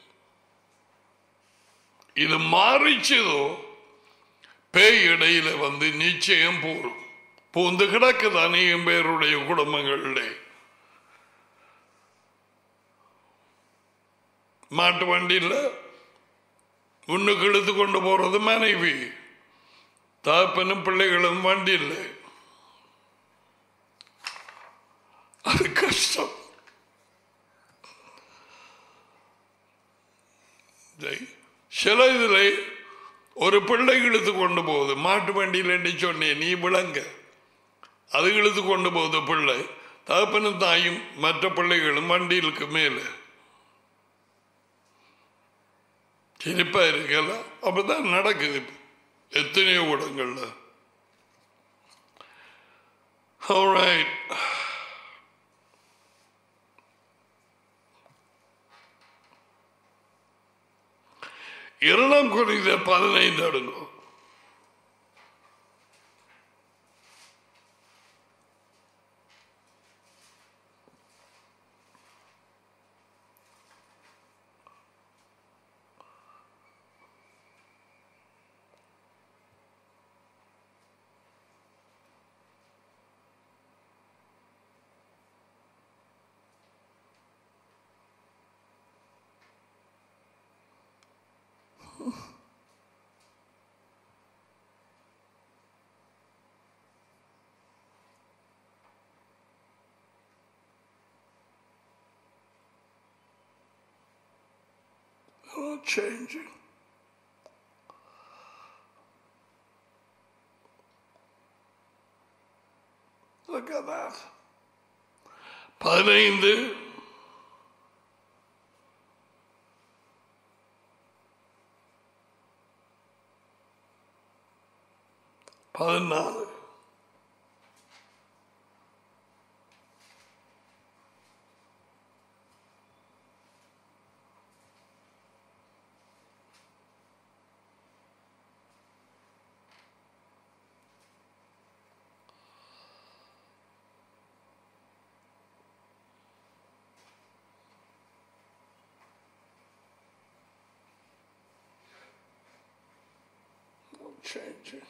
இது மாறிச்சதோ பேய் இடையில வந்து நிச்சயம் போரும் பூந்து கிடக்குது அநேகம் பேருடைய குடும்பங்களிலே மாட்டு வண்டியில் முன்னுக்கு இழுத்து கொண்டு போறது மனைவி தாப்பனும் பிள்ளைகளும் வண்டி இல்லை அது கஷ்டம் ஜெய். சில இதுல ஒரு பிள்ளை இழுத்து கொண்டு போகுது மாட்டு வண்டியில் சொன்னேன் நீ விளங்க அது இழுத்து கொண்டு போகுது பிள்ளை தகப்பனும் தாயும் மற்ற பிள்ளைகளும் வண்டியிலுக்கு மேலே சிரிப்பா இருக்கல அப்பதான் நடக்குது எத்தனையோ இடங்கள்ல Alright. இரண்டாம் குறித்த பதினைந்து அடுங்கோ Not changing. The look at that. பதினைந்து பதினாலு change it.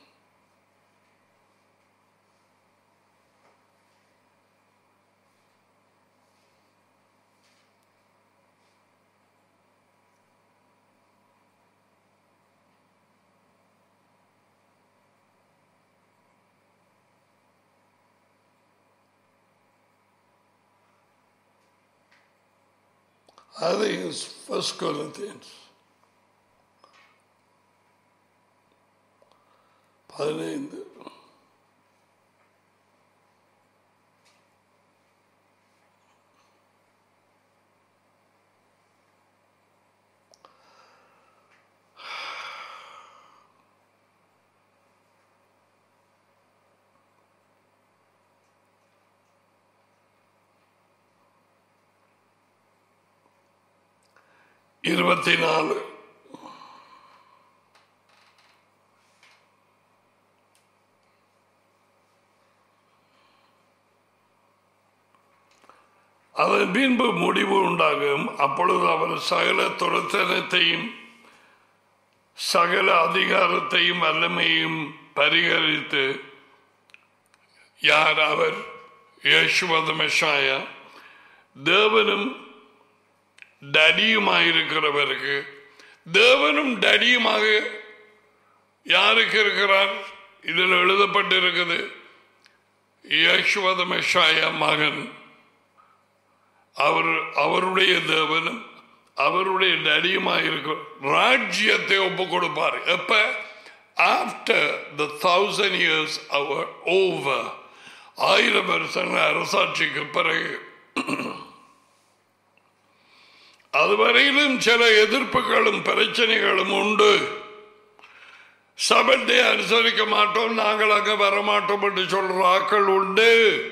I think it's First Corinthians. பதினைந்து இருபத்தி நாலு அதன் பின்பு முடிவு உண்டாகும் அப்பொழுது அவர் சகல துரத்தனத்தையும் சகல அதிகாரத்தையும் வல்லமையும் பரிகரித்து யார் அவர் யேசுவத மெஷாயா தேவனும் டடியுமாயிருக்கிறவருக்கு தேவனும் டடியுமாக யாருக்கு இருக்கிறார் இதில் எழுதப்பட்டிருக்குது யேசுவத மெஷாயா மகன் அவர் அவருடைய தேவனும் அவருடைய நடியுமாக இருக்கும் ராஜ்யத்தை ஒப்பு கொடுப்பார் எப்ப ஆஃப்டர் த தௌசண்ட் இயர்ஸ் அவர் ஓவர் ஆயிரம் வருஷங்கள் அரசாட்சிக்கு பிறகு அதுவரையிலும் சில எதிர்ப்புகளும் பிரச்சனைகளும் உண்டு சபத்தை அனுசரிக்க மாட்டோம் நாங்கள் அங்க வரமாட்டோம் என்று சொல்ற ஆக்கள் உண்டு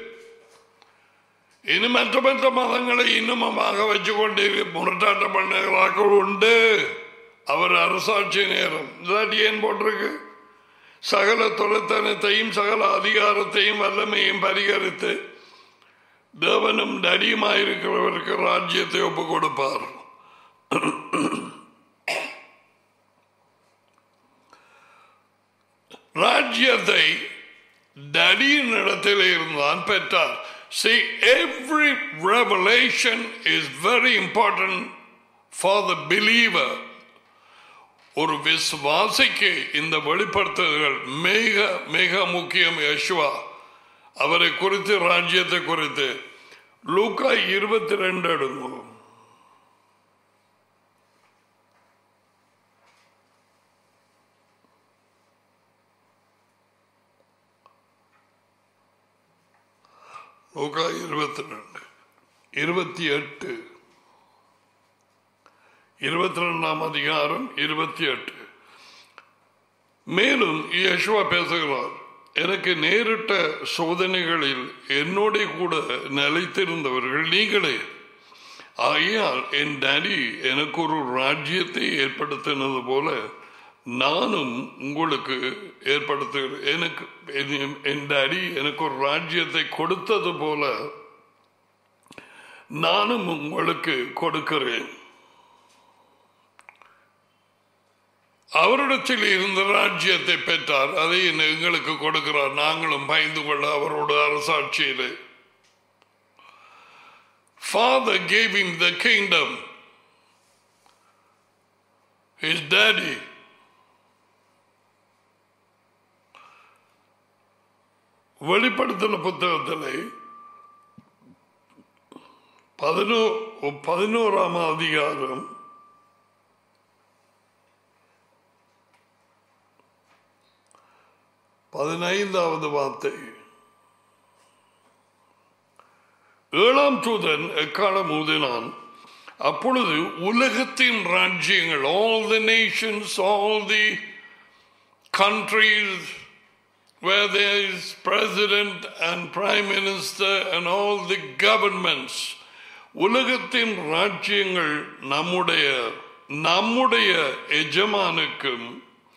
இனி மற்ற மற்ற மதங்களை இன்னுமமாக வச்சுக்கொண்டு முரட்டாட்ட பண்ணுகிறாக்கள் உண்டு அவர் அரசாட்சி நேரம் இதாட்டி ஏன் போட்டிருக்கு சகல தொலைத்தனத்தையும் சகல அதிகாரத்தையும் வல்லமையும் பரிகரித்து தேவனும் நடியுமாயிருக்கிறவருக்கு ராஜ்யத்தை ஒப்பு கொடுப்பார் ராஜ்யத்தை நடியின் இடத்தில் இருந்தான் பெற்றார் See, every revelation is very important for the believer. ஒரு விசுவாசிக்கு இந்த வெளிப்படுத்துதல்கள் மிக மிக முக்கியம் யசுவா அவரை குறித்து ராஜ்யத்தை குறித்து லூக்கா இருபத்தி ரெண்டு எடுங்க லூக்கா இருபத்தி ரெண்டு இருபத்தி எட்டு இருபத்தி ரெண்டாம் அதிகாரம் இருபத்தி எட்டு மேலும் யசுவா பேசுகிறார் எனக்கு நேரிட்ட சோதனைகளில் என்னோட கூட நிலைத்திருந்தவர்கள் நீங்களே ஆகையால் என் டாடி எனக்கு ஒரு ராஜ்யத்தை ஏற்படுத்தினது போல நானும் உங்களுக்கு ஏற்படுத்துகிறேன் எனக்கு என்- என் டாடி எனக்கு ஒரு ராஜ்யத்தை கொடுத்தது போல நானும் உங்களுக்கு கொடுக்கிறேன் அவரிடத்தில் இருந்த ராஜ்யத்தை பெற்றார் அதை எங்களுக்கு கொடுக்கிறார் நாங்களும் பயந்து கொள்ள அவரோட அரசாட்சியிலே Father gave him the kingdom. His daddy. வெளிப்படுத்தின புத்தகத்தில் பதினோ பதினோராம் அதிகாரம் பதினைந்தாவது வார்த்தை ஏழாம் தூதன் எக்காலம் ஊதினான் அப்பொழுது உலகத்தின் ராஜ்யங்கள் all the nations all the countries where there is president and prime minister and all the governments உலகத்தின் ராஜ்யங்கள் நம்முடைய நம்முடைய எஜமானுக்கும்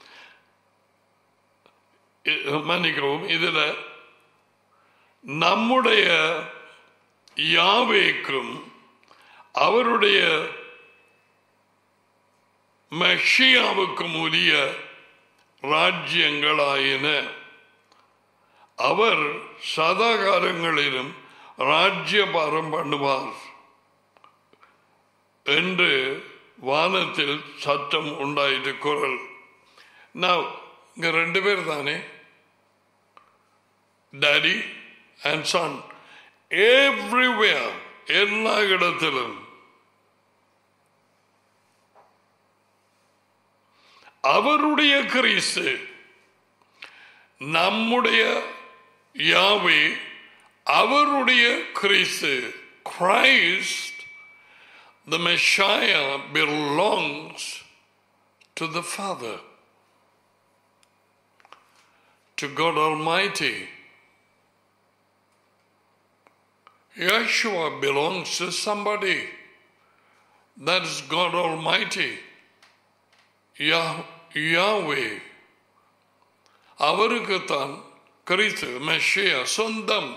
இ- மன்னிக்கவும் இதுல நம்முடைய யாவேக்கும் அவருடைய மெஷியாவுக்கும் உரிய ராஜ்யங்களாயின அவர் சதாகாலங்களிலும் ராஜ்யபாரம் பண்ணுவார் என்று வானத்தில் சத்தம் உண்டாயிட்டு குரல் நான் இங்க ரெண்டு பேர் தானே டாடி அண்ட் சன் எவ்ரிவேர் எல்லா இடத்திலும் அவருடைய கிறிஸ்து நம்முடைய யாவே அவருடைய கிறிஸ்து Christ the Messiah belongs to the Father, to God Almighty. Yeshua belongs to somebody. That is God Almighty. Yah- Yahweh. அவருக்குத்தான் கிறிஸ்து மெஷியா சொந்தம்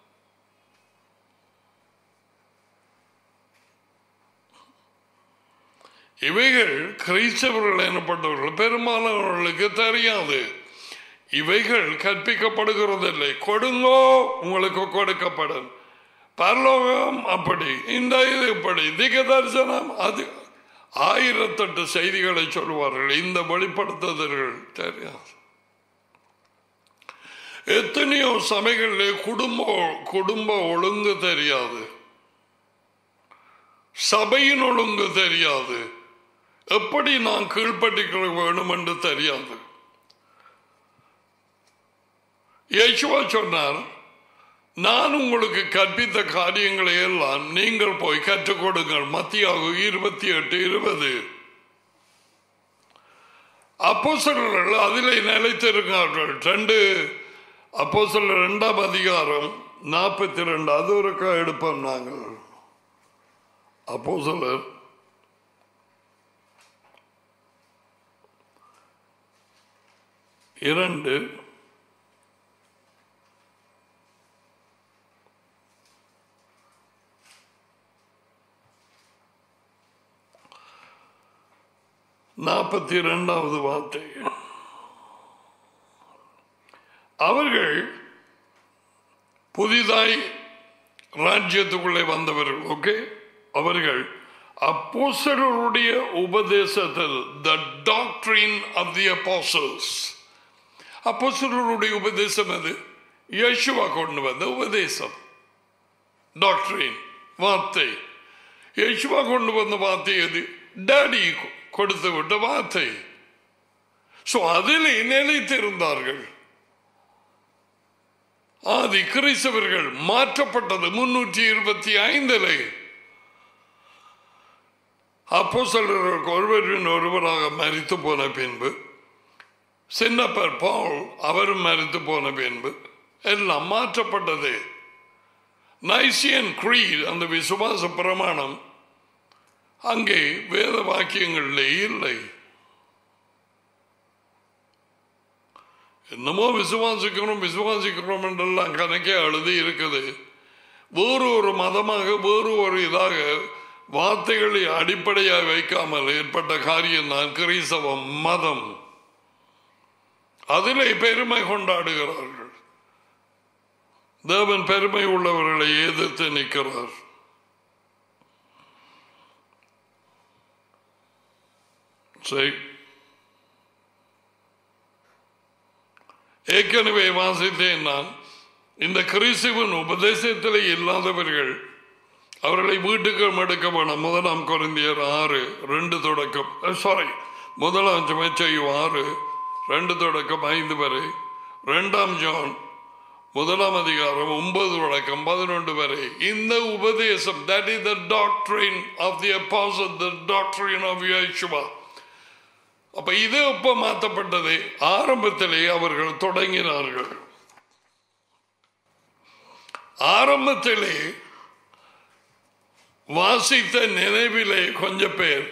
இவைகள் கிறிஸ்தவர்கள் எனப்பட்டவர்கள் பெரும்பாலானவர்களுக்கு தெரியாது இவைகள் கற்பிக்கப்படுகிறதில்லை கொடுங்கோ உங்களுக்கு கொடுக்கப்படும் பரலோகம் அப்படி இந்த இது இப்படி திக தரிசனம் அது ஆயிரத்தெட்டு செய்திகளை சொல்வார்கள் இந்த வெளிப்படுத்துதல்கள் தெரியாது எத்தனையோ சபைகளில் குடும்ப குடும்ப ஒழுங்கு தெரியாது சபையின் ஒழுங்கு தெரியாது எப்படி நான் கீழ்ப்பட்டிக்க வேணும் என்று தெரியாது யேசுவா சொன்னார் நான் உங்களுக்கு கற்பித்த காரியங்களை எல்லாம் நீங்கள் போய் கற்றுக் கொடுங்கள் மத்தியாக இருபத்தி எட்டு இருபது அப்போஸ்தலர்கள் அதிலே நிலைத்திருக்கிறார்கள் ரெண்டு அப்போஸ்தலர் இரண்டாம் அதிகாரம் நாற்பத்தி ரெண்டு அது ஒருக்கா எடுப்போம் நாங்கள் அப்போஸ்தலர் இரண்டு நாற்பத்தி இரண்டாவது வார்த்தை அவர்கள் புதிதாய் ராஜ்யத்துக்குள்ளே வந்தவர்கள் ஓகே அவர்கள் அப்போஸ்தலருடைய உபதேசத்தில் த டாக்டரின் ஆஃப் தி அப்போசல்ஸ் அப்போஸ்தலருடைய உபதேசம் அது யேசுவா கொண்டு வந்த உபதேசம் டாக்டரின் வார்த்தை யேசுவா கொண்டு வந்த வார்த்தை எது டாடி கொடுத்து விட்ட வார்த்தை சோ அதில் நிலைத்திருந்தார்கள் ஆதி கிறிஸ்தவர்கள் மாற்றப்பட்டது முன்னூற்றி இருபத்தி ஐந்தில் அப்போ ஒருவரின் ஒருவராக மறித்து போன பின்பு சின்னப்பர் பால் அவரும் மறித்து போன பின்பு எல்லாம் மாற்றப்பட்டது நைசியன் creed அந்த விசுவாச பிரமாணம் அங்கே வேத வாக்கியங்களிலே இல்லை என்னமோ விசுவாசிக்கிறோம் விசுவாசிக்கிறோம் என்றெல்லாம் கணக்கே எழுதி இருக்குது வேறு ஒரு மதமாக வேறு ஒரு இதாக வார்த்தைகளை அடிப்படையாக வைக்காமல் ஏற்பட்ட காரியம் தான் கிறிஸ்தவ மதம் அதிலே பெருமை கொண்டாடுகிறார்கள் தேவன் பெருமை உள்ளவர்களை எதிர்த்து நிற்கிறார் சரி ஏற்கனவே வாசித்தேன் நான் இந்த கிறிஸ்துவின் உபதேசத்தில் இல்லாதவர்கள் அவர்களை வீட்டுக்கு எடுக்க வேணாம் முதலாம் குறைந்தியர் ஆறு ரெண்டு தொடக்கம் சாரி முதலாம் செய்யும் ஆறு ரெண்டு தொடக்கம் ஐந்து வரை ரெண்டாம் ஜான் முதலாம் அதிகாரம் ஒன்பது வழக்கம் பதினொன்று வரை இந்த உபதேசம் தட் இஸ் த டாக்டரின் ஆஃப் தி அப்பாசல் த டாக்டரின் ஆஃப் யேசுவா அப்ப இது எப்ப மாற்றப்பட்டது ஆரம்பத்திலே அவர்கள் தொடங்கினார்கள் ஆரம்பத்திலே வாசித்த நினைவிலே கொஞ்ச பேர்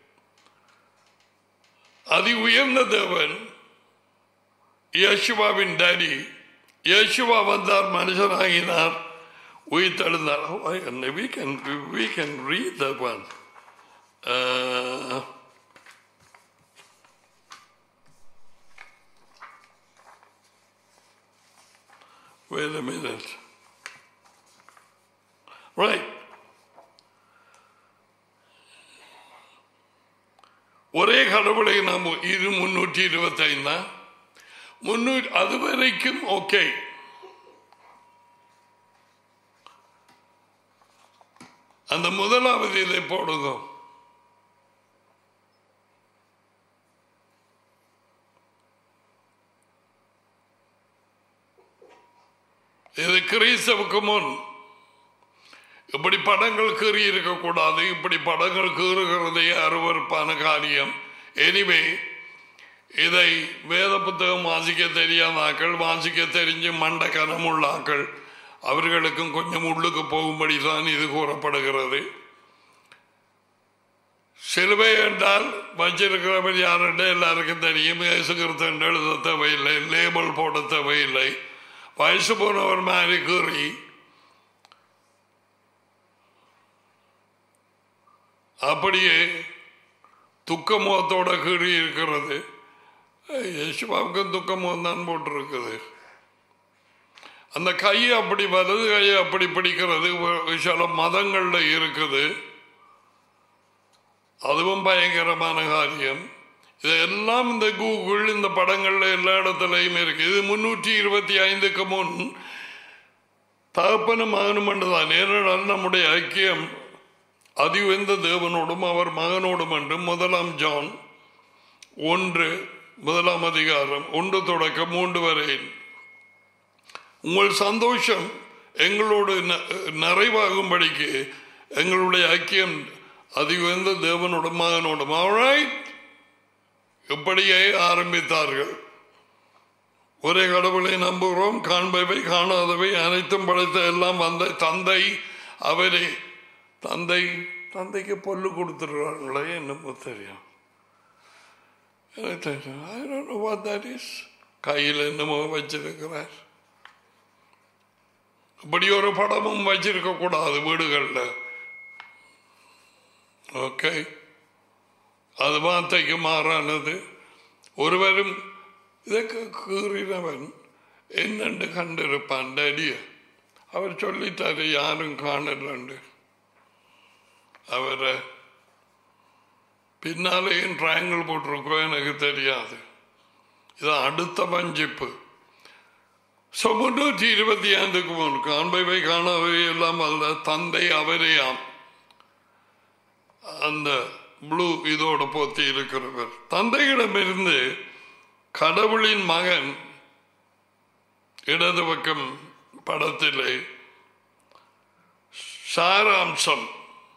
அதி உயர்ந்த தேவன் யேசுவாவின் டாடி யேசுவா வந்தார் மனுஷனாகினார் உயிர் தழுந்தார் we can we can read that one uh, wait a minute right ஒரே கடவுளை நாம் இது முன்னூற்றி இருபத்தி ஐந்தா முன்னூற்றி அது வரைக்கும் ஓகே அந்த முதலாவது இதை போடுங்க இது கிறிஸ்தவுக்கு முன் இப்படி படங்கள் கீறி இருக்கக்கூடாது இப்படி படங்கள் கீறுகிறதே அருவறுப்பான காரியம் எனிவே இதை வேத புத்தகம் வாசிக்க தெரியாத ஆக்கள் வாசிக்க தெரிஞ்சு மண்ட கனமுள்ள ஆக்கள் அவர்களுக்கும் கொஞ்சம் உள்ளுக்கு போகும்படி தான் இது கூறப்படுகிறது சிலுவை என்றால் வச்சிருக்கிறவர் யாருன்ற எல்லாருக்கும் தெரியும் இயேசுகிறது என்று எழுத தேவையில்லை லேபிள் போட தேவையில்லை வயசு போனவர் மாதிரி கூறி அப்படியே துக்க முகத்தோட கீறி இருக்கிறது யேசுவாவுக்கும் துக்க முகம் தான் போட்டிருக்குது அந்த கையை அப்படி வலது கையை அப்படி பிடிக்கிறது சில மதங்கள்ல இருக்குது அதுவும் பயங்கரமான காரியம் இதெல்லாம் இந்த கூகுள் இந்த படங்கள்ல எல்லா இடத்துலையும் இருக்கு இது முன்னூற்றி இருபத்தி ஐந்துக்கு முன் தகப்பனும் மகனும் என்றுதான் ஏனென்றால் நம்முடைய ஐக்கியம் அதிவெந்த தேவனோடும் அவர் மகனோடும் என்று முதலாம் ஜான் ஒன்று முதலாம் அதிகாரம் ஒன்று தொடக்கம் மூன்று வரை உங்கள் சந்தோஷம் எங்களோடு நிறைவாகும்படிக்கு எங்களுடைய ஐக்கியம் அதிவெந்த தேவனோடும் மகனோடும் ஆராய்ட் இப்படியே ஆரம்பித்தார்கள் ஒரே கடவுளை நம்புகிறோம் காண்பவை காணாதவை அனைத்தும் படைத்த எல்லாம் வந்த தந்தை அவரே தந்தை தந்தைக்கு பொல்லு கொடுத்துருவாங்களே என்னமோ தெரியும் கையில் என்னமோ வச்சிருக்கிறார் இப்படி ஒரு படமும் வச்சிருக்க கூடாது வீடுகளில் ஓகே அது வார்த்தைக்கு மாறானது ஒருவரும் இதற்கு கீறினவன் என்னென்று கண்டிருப்பான் டடிய அவர் சொல்லிட்டாரு யாரும் காணலண்டு அவரை பின்னாலேயும் ட்ரையாங்கிள் போட்டிருக்கோ எனக்கு தெரியாது இது அடுத்த வஞ்சிப்பு ஸோ முன்னூற்றி இருபத்தி ஐந்துக்கு முன் காண்பவை காணவை எல்லாம் அல்ல தந்தை அவரையாம் அந்த ப்ளூ இதோட போத்தி இருக்கிறவர் தந்தையிடமிருந்து கடவுளின் மகன் இடது பக்கம் படத்திலே சாராம்சம்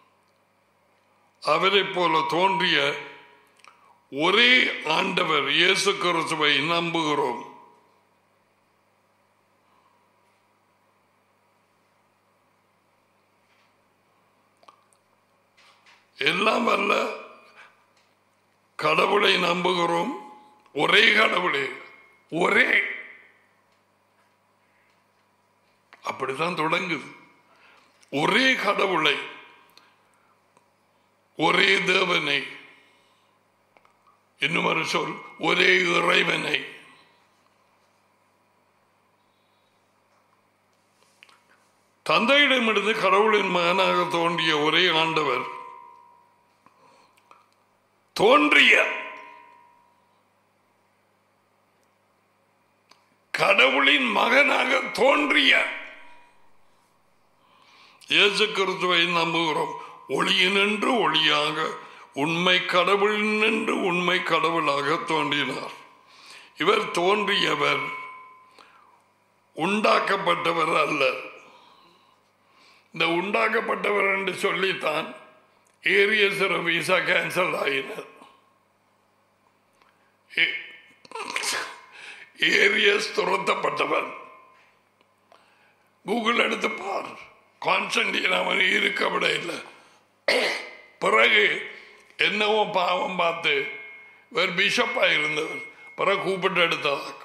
அவரை போல தோன்றிய ஒரே ஆண்டவர் இயேசு கிறிஸ்துவை நம்புகிறோம் எல்லாம் அல்ல கடவுளை நம்புகிறோம் ஒரே கடவுளே ஒரே அப்படித்தான் தொடங்குது ஒரே கடவுளை ஒரே தேவனை இன்னும் ஒரு சொல் ஒரே இறைவனை தந்தையிடமிருந்து கடவுளின் மகனாக தோன்றிய ஒரே ஆண்டவர் தோன்றிய கடவுளின் மகனாக தோன்றிய இயேசு கிறிஸ்துவை நம்புகிறோம் ஒளியினின்று ஒளியாக உண்மை கடவுளினின்று உண்மை கடவுளாக தோன்றினார் இவர் தோன்றியவர் உண்டாக்கப்பட்டவர் அல்ல இந்த உண்டாக்கப்பட்டவர் என்று சொல்லித்தான் ஏரியசர விசா கேன்சல் ஆயினர் ஏ- ஏரியஸ் துரத்தப்பட்டவன் கூகுள் எடுத்து பார் கான்ஸ்டன்டின் அவன் இருக்க விட இல்லை பிறகு என்னவோ பாவம் பார்த்து இவர் பிஷப்பா இருந்தவர் பிறகு கூப்பிட்டு எடுத்ததாக்கும்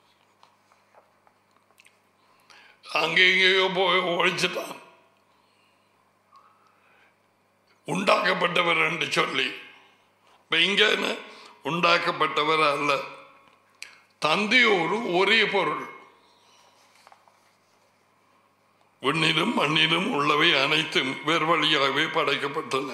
அங்கே இங்கேயோ போய் ஒழிச்சிட்டான் உண்டாக்கப்பட்டவர் என்று சொல்லி இப்ப இங்க என்ன உண்டாக்கப்பட்டவர் அல்ல தந்தையோரு ஒரே பொருள் விண்ணிலும் மண்ணிலும் உள்ளவை அனைத்தும் வேறு வழியாகவே படைக்கப்பட்டன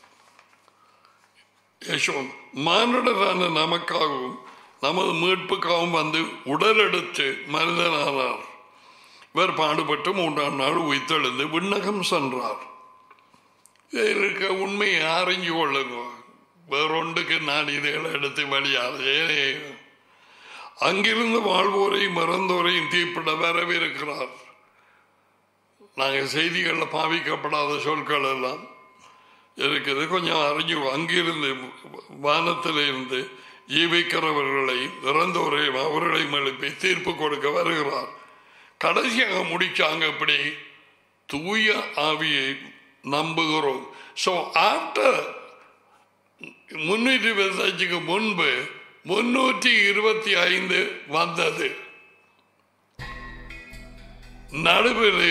யசோன் மானுடரான நமக்காகவும் நமது மீட்புக்காகவும் வந்து உடல் எடுத்து மனிதனானார் இவர் பாடுபட்டு மூன்றாம் நாள் உயிர்த்தெழுந்து விண்ணகம் சென்றார் இதில் இருக்க உண்மையை அறிஞ்சு கொள்ளுங்க வேறொன்றுக்கு நான் இதைகளை எடுத்து வழியாது அங்கிருந்து வாழ்வோரையும் மறந்தோரையும் தீர்ப்பிட வரவிருக்கிறார் நாங்கள் செய்திகளில் பாவிக்கப்படாத சொற்கள் எல்லாம் இருக்குது கொஞ்சம் அறிஞ்சு அங்கிருந்து வானத்திலிருந்து ஜீவிக்கிறவர்களை இறந்தோரையும் அவர்களையும் எழுப்பி தீர்ப்பு கொடுக்க வருகிறார் கடைசியாக முடிச்சாங்க இப்படி தூய ஆவியை நம்புகிறோம் ஸோ ஆஃப்டர் முன்னூற்றி இருபத்தஞ்சுக்கு முன்பு முன்னூற்றி இருபத்தி ஐந்து வந்தது நடுவில்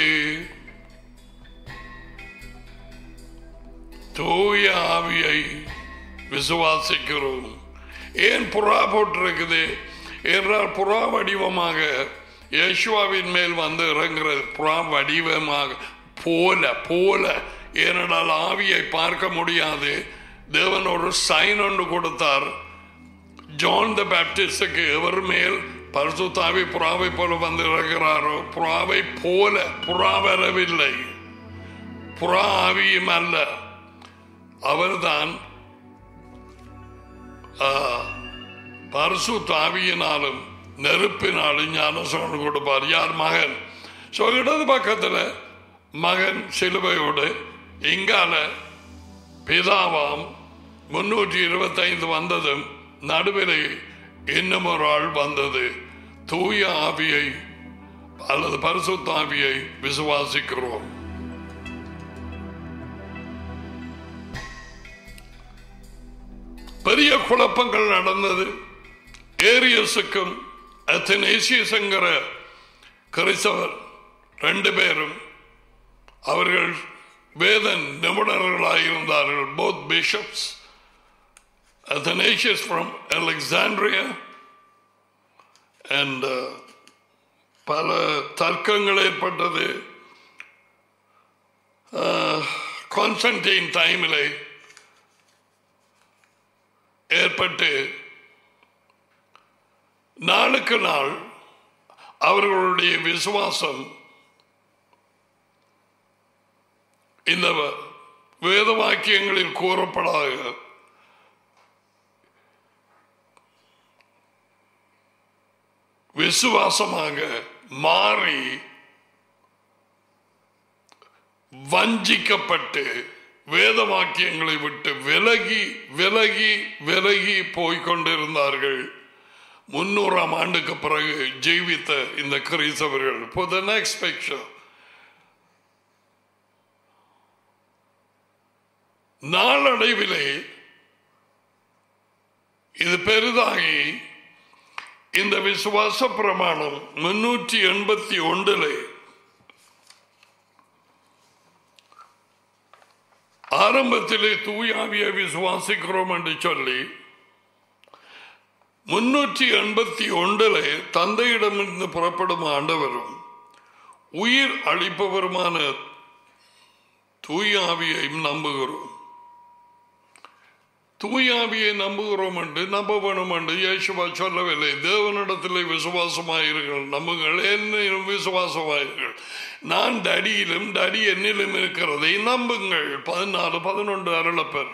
தூய ஆவியை விசுவாசிக்கிறோம் ஏன் புறா போட்டிருக்குது என்றால் புறா வடிவமாக யேசுவாவின் மேல் வந்து இறங்குறது புறா வடிவமாக போல போல ஏனென்றால் ஆவியை பார்க்க முடியாது தேவன் ஒரு சைன் ஒன்று கொடுத்தார் ஜான் த பேப்டிஸ்டுக்கு எவர் மேல் பரிசுத்தாவி புறாவை போல வந்து இறங்குறாரோ புறாவை போல புறா வரவில்லை புறா ஆவியும் அல்ல அவர்தான் பரிசு தாவியினாலும் நெருப்பினாலும் ஞானசோன் கொடுப்பார் யார் மகன் ஸோ இடது பக்கத்தில் மகன் சிலுவையோடு இங்கால பிதாவாம் முன்னூற்றி இருபத்தைந்து வந்ததும் நடுவில் இன்னும் ஒரு ஆள் வந்தது தூய ஆவியை அல்லது பரிசுத்த ஆவியை விசுவாசிக்கிறோம் பெரிய குழப்பங்கள் நடந்தது ஏரியஸுக்கும் அத்தனேசியஸ்ங்கிற கிறிஸ்தவர் ரெண்டு பேரும் அவர்கள் வேதன் நிபுணர்களாயிருந்தார்கள் both bishops Athanasius from Alexandria and பல தர்க்கங்கள் ஏற்பட்டது கான்ஸ்டன்டைன் டைமில் ஏற்பட்டு நாளுக்கு நாள் அவர்களுடைய விசுவாசம் இந்த வேத வாக்கியங்களில் கூறப்படாத விசுவாசமாக மாறி வஞ்சிக்கப்பட்டு வேத வாக்கியங்களை விட்டு விலகி விலகி விலகி போய்கொண்டிருந்தார்கள் முன்னூறாம் ஆண்டுக்கு பிறகு ஜீவித்த இந்த கிறிஸ்தவர்கள் for the next picture நாளடைவிலே இது பெரிதாகி இந்த விசுவாச பிரமாணம் முன்னூற்றி எண்பத்தி ஒன்றிலே ஆரம்பத்திலே தூயாவியை விசுவாசிக்கிறோம் என்று சொல்லி முன்னூற்றி எண்பத்தி ஒன்றிலே தந்தையிடமிருந்து புறப்படும் ஆண்டவரும் உயிர் அளிப்பவருமான தூயாவியையும் நம்புகிறோம் தூயாவியை நம்புகிறோம் என்று நம்ப வேணும் என்று இயேசுவா சொல்லவில்லை தேவனிடத்தில் விசுவாசமாயிருங்கள் நம்புங்கள் என்னையும் விசுவாசமாயிருங்கள் நான் தடியிலும் தடி என்னிலும் இருக்கிறதை நம்புங்கள் பதினாலு பதினொன்று அருளப்பர்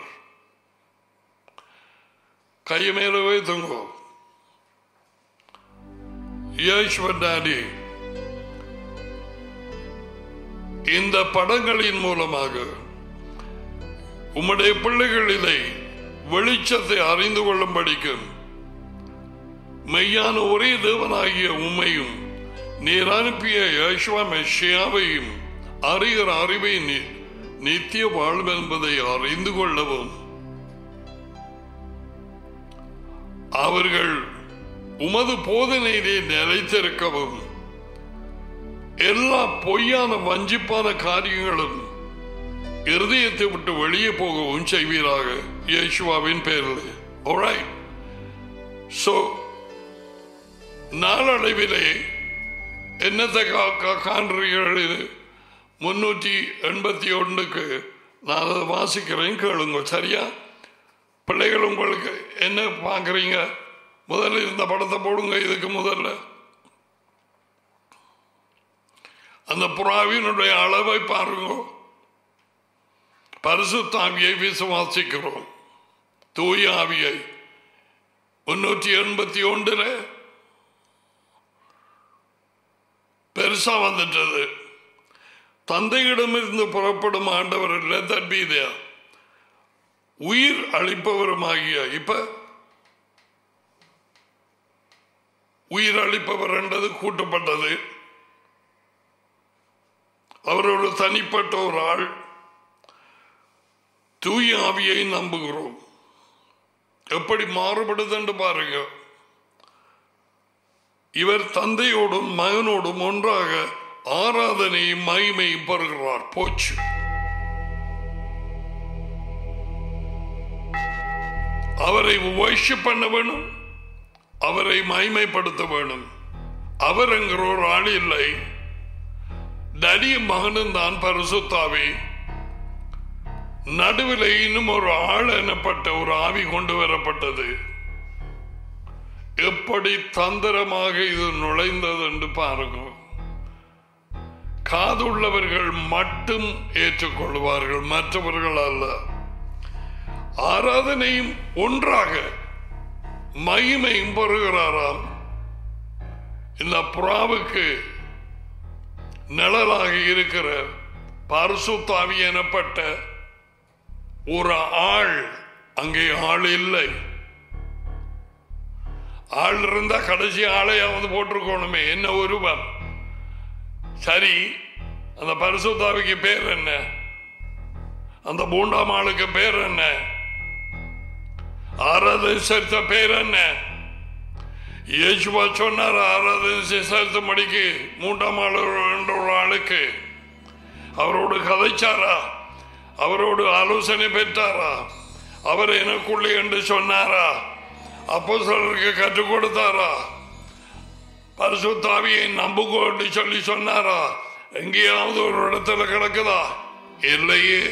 கை மேல வைத்துங்கோ இயேசுவ டாடி இந்த படங்களின் மூலமாக உம்முடைய பிள்ளைகளிலே வெளிச்சத்தை அறிந்து கொள்ளும்படிக்கும் மெய்யான ஒரே தேவனாகிய உம்மையும் நீர் அனுப்பிய யேசுவா மெஷியாவையும் அறிகிற அறிவை நி- நித்திய வாழ்வு என்பதை அறிந்து கொள்ளவும் அவர்கள் உமது போதனையிலே நிலைத்திருக்கவும் எல்லா பொய்யான வஞ்சிப்பான காரியங்களும் இருதயத்தை விட்டு வெளியே போகவும் செய்வீராக இயேசுவாவின் பேரில் alright so நாளடைவிலே என்னத்தை கா- கா- காண்றீர்கள் இது முன்னூற்றி எண்பத்தி ஒன்றுக்கு நான் அதை வாசிக்கிறேன் கேளுங்க சரியா பிள்ளைகள் உங்களுக்கு என்ன பார்க்குறீங்க முதல்ல இந்த படத்தை போடுங்க இதுக்கு முதல்ல அந்த புறாவினுடைய அளவை பாருங்க பரிசுத்தாவியை விசுவாசிக்கிறோம் தூய ஆவியை முன்னூற்றி எண்பத்தி ஒன்றுல பெருசா வந்துட்டது தந்தையிடமிருந்து புறப்படும் ஆண்டவர் let that be there. உயிர் அளிப்பவருமாகிய இப்ப உயிர் அளிப்பவர் என்றது கூட்டப்பட்டது அவர் ஒரு தனிப்பட்ட ஒரு ஆள் தூய ஆவியை நம்புகிறோம் எப்படி மாறுபடுது என்று பாருங்க இவர் தந்தையோடும் மகனோடும் ஒன்றாக ஆராதனை மகிமை பெறுகிறார் போச்சு அவரை worship பண்ண வேணும் அவரை மகிமைப்படுத்த வேணும் அவர் என்கிற ஒரு ஆள் இல்லை தடியும் மகனும் தான் பரிசுத்தாவி நடுவில் இன்னும் ஒரு ஆள் எனப்பட்ட ஒரு ஆவி கொண்டு வரப்பட்டது எப்படி தந்திரமாக இது நுழைந்தது என்று பாருங்க காதுள்ளவர்கள் மட்டும் ஏற்றுக்கொள்வார்கள் மற்றவர்கள் அல்ல ஆராதனையும் ஒன்றாக மகிமையும் பெறுகிறாராம் இந்த புறாவுக்கு நிழலாக இருக்கிற பரிசுத்தாவி எனப்பட்ட ஒரு ஆள் அங்கே ஆள் இல்லை ஆள் இருந்தா கடைசி ஆளையாவது போட்டிருக்கணுமே என்ன ஒருவன் சரி அந்த பரிசுத்தாவிக்கு பேர் என்ன அந்த மூன்றாம் ஆளுக்கு பேர் என்ன ஆராதனை செலுத்த பேர் என்ன இயேசுவா சொன்னார் ஆராதனை செலுத்தும்படிக்கு மூன்றாம் ஆளு என்ற ஒரு ஆளுக்கு அவரோடு கதைச்சாரா அவரோடு ஆலோசனை பெற்றாரா அவர் எனக்குள்ளே என்று சொன்னாரா அப்போ கற்றுக் கொடுத்தாரா பரிசுத்தாவியை நம்புகோ என்று சொல்லி சொன்னாரா எங்கேயாவது ஒரு இடத்துல கிடக்குதா இல்லையே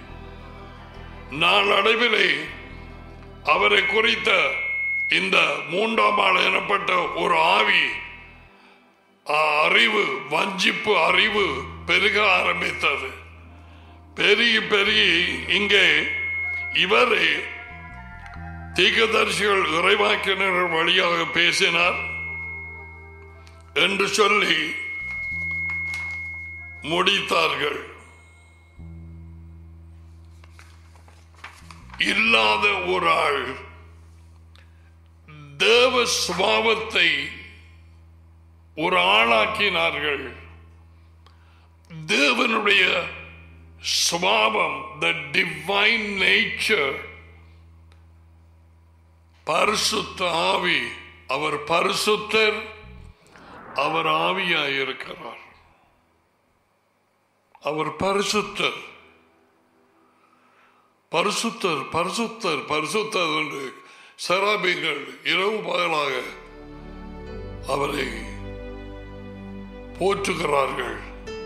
நாளடைவிலே அவரை குறித்த இந்த மூன்றாம் ஆள் எனப்பட்ட ஒரு ஆவி ஆ அறிவு வஞ்சிப்பு அறிவு பெருக ஆரம்பித்தது பெருகி பெருகி இங்கே இவரே தீர்க்கதரிசிகள் இறைவாக்கினர் வழியாக பேசினார் என்று சொல்லி முடித்தார்கள் இல்லாத ஒரு ஆள் தேவ சுபாவத்தை ஒரு ஆளாக்கினார்கள் தேவனுடைய சுபாவம் த டிவைன் நேச்சர் பரிசுத்த ஆவி அவர் பரிசுத்தர் அவர் ஆவியாயிருக்கிறார் அவர் பரிசுத்தர் பரிசுத்தர் பரிசுத்தர் பரிசுத்தர் என்று சராபிகள் இரவு பகலாக அவரை போற்றுகிறார்கள்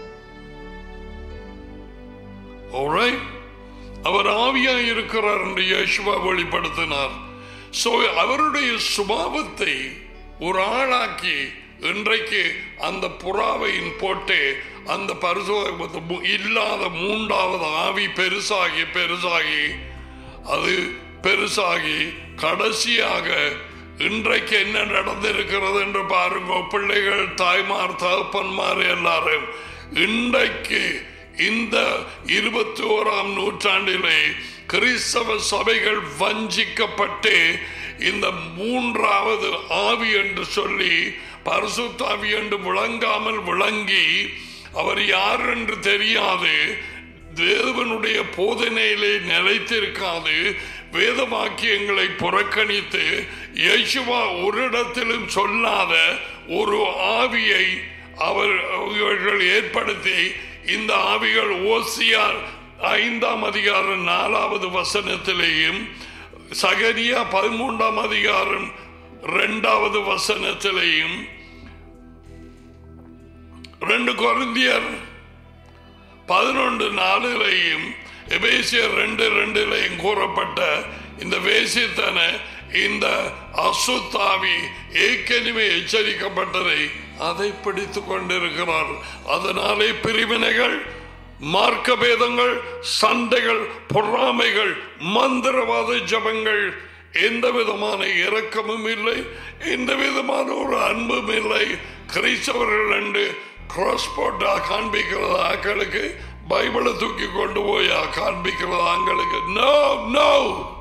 Alright? அவர் ஆவியாய் இருக்கிறார் என்று யேசுவா வெளிப்படுத்தினார் சோ அவருடைய சுபாவத்தை ஒரு ஆளாக்கி இன்றைக்கு அந்த புறாவையின் போட்டே அந்த பரிசு இல்லாத மூன்றாவது ஆவி பெருசாகி பெருசாகி அது பெருசாகி கடைசியாக இன்றைக்கு என்ன நடந்திருக்கிறது என்று பாருங்க பிள்ளைகள் தாய்மார் தகப்பன்மார் எல்லாரும் இன்றைக்கு இந்த இருபத்தி ஓராம் நூற்றாண்டிலே கிறிஸ்தவ சபைகள் வஞ்சிக்கப்பட்டு இந்த மூன்றாவது ஆவி என்று சொல்லி பரிசுத்தாவி என்று விளங்காமல் விளங்கி அவர் யார் என்று தெரியாது தேவனுடைய போதனையிலே நிலைத்திருக்காது வேத வாக்கியங்களை புறக்கணித்து யேசுவா ஒரு இடத்திலும் சொல்லாத ஒரு ஆவியை அவர் அவர்கள் ஏற்படுத்தி இந்த ஆவிகள் ஓசியார் ஐந்தாம் அதிகாரம் நாலாவது வசனத்திலேயும் சகரியா பதிமூன்றாம் அதிகாரம் இரண்டாவது வசனத்திலேயும் ரெண்டு கொரிந்தியர் பதினொன்று நாலுலையும் எபேசியர் ரெண்டு ரெண்டுலையும் கூறப்பட்ட இந்த வேசித்தன இந்த அசுத்தாவி ஏற்கனவே எச்சரிக்கப்பட்டதை அதை பிடித்துக் கொண்டிருக்கிறார் அதனாலே பிரிவினைகள் மார்க்க பேதங்கள் சண்டைகள் பொறாமைகள் மந்திரவாத ஜபங்கள் எந்த விதமான இரக்கமும் இல்லை எந்த விதமான ஒரு அன்பும் இல்லை கிறிஸ்தவர்கள் என்று கிராஸ் போட்டா காண்பிக்கிறது ஆக்களுக்கு பைபிளை தூக்கி கொண்டு போய் காண்பிக்கிறது ஆங்களுக்கு நோ நோ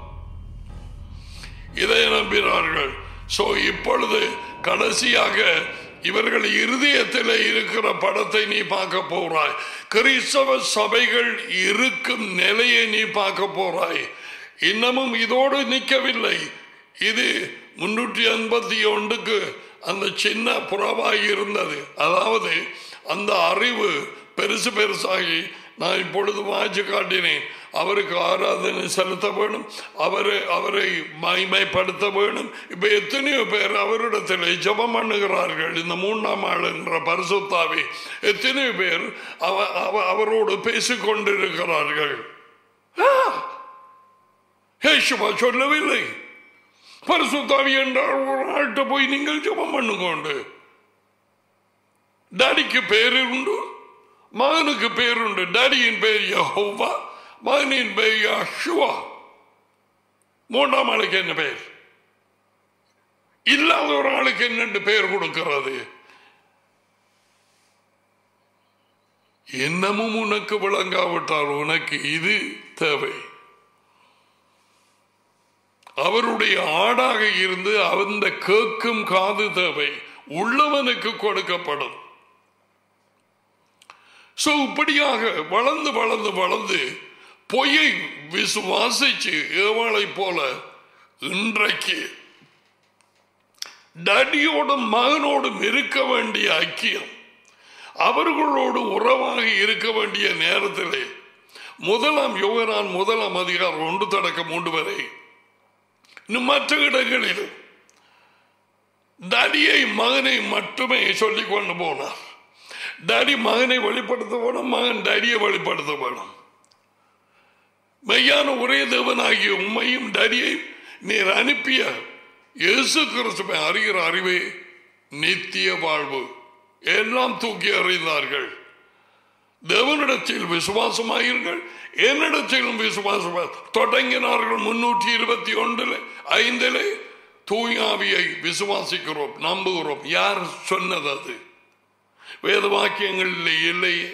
இதை நம்பினார்கள் சோ இப்பொழுது கடைசியாக இவர்கள் இருதயத்தில் இருக்கிற படத்தை நீ பார்க்க போறாய் கிறிஸ்தவ சபைகள் இருக்கும் நிலையை நீ பார்க்க போறாய் இன்னமும் இதோடு நிற்கவில்லை இது முன்னூற்றி எண்பத்தி ஒன்றுக்கு அந்த சின்ன புறவாய் இருந்தது அதாவது அந்த அறிவு பெருசு பெருசாகி நான் இப்பொழுது வாய்ச்சி காட்டினேன் அவருக்கு ஆராதனை செலுத்த வேணும் அவரை அவரை மகிமைப்படுத்த வேணும் இப்ப எத்தனையோ பேர் அவரிடத்தில் ஜபம் பண்ணுகிறார்கள் இந்த மூன்றாம் ஆளுங்கிற பரிசுத்தாவி எத்தனையோ பேர் அவ அவ- அவரோடு பேசிக் கொண்டிருக்கிறார்கள் ஆ! இயேசுவா சொல்லவில்லை பரிசுத்தாவி என்றால் ஒரு ஆள்கிட்ட போய் நீங்கள் ஜபம் பண்ணுங்கோண்டு டாடிக்கு பேர் உண்டு மகனுக்கு பேர் உண்டு டாடியின் பேர் யஹோவா மகனின் பேர் யஷுவா மூன்றாம் ஆளுக்கு என்ன பேர் இல்லாத ஒரு ஆளுக்கு என்னென்று பெயர் கொடுக்கிறது என்னமும் உனக்கு விளங்காவிட்டால் உனக்கு இது தேவை அவருடைய ஆடாக இருந்து அந்த கேட்கும் காது தேவை உள்ளவனுக்கு கொடுக்கப்படும் சோ இப்படியாக வளர்ந்து வளர்ந்து வளர்ந்து பொய்யை விசுவாசிச்சு ஏவாளை போல இன்றைக்கு டடியோடும் மகனோடும் இருக்க வேண்டிய ஐக்கியம் அவர்களோடு உறவாக இருக்க வேண்டிய நேரத்திலே முதலாம் யோகனான் முதலாம் அதிகாரம் ஒன்று தொடக்கம் மூன்று வரை இன்னும் மற்ற இடங்களிலும் டடியை மகனை மட்டுமே சொல்லிக் கொண்டு போனார் டாடி மகனை வெளிப்படுத்த வேணும் மகன் டாடியை வெளிப்படுத்த வேணும் மெய்யான ஒரே தேவனாகிய உண்மையும் டாடியை நீர் அனுப்பிய இயேசு கிறிஸ்துவை அறிகிற அறிவே நித்திய வாழ்வு எல்லாம் தூக்கி அறிந்தார்கள் தேவனிடத்தில் விசுவாசமாயிருங்கள் என்னிடத்திலும் விசுவாசமா தொடங்கினார்கள் முன்னூற்றி இருபத்தி ஒன்றில் ஐந்தில் தூயாவியை விசுவாசிக்கிறோம் நம்புகிறோம் யார் சொன்னது அது வேத வாக்கியங்களில் இல்லையே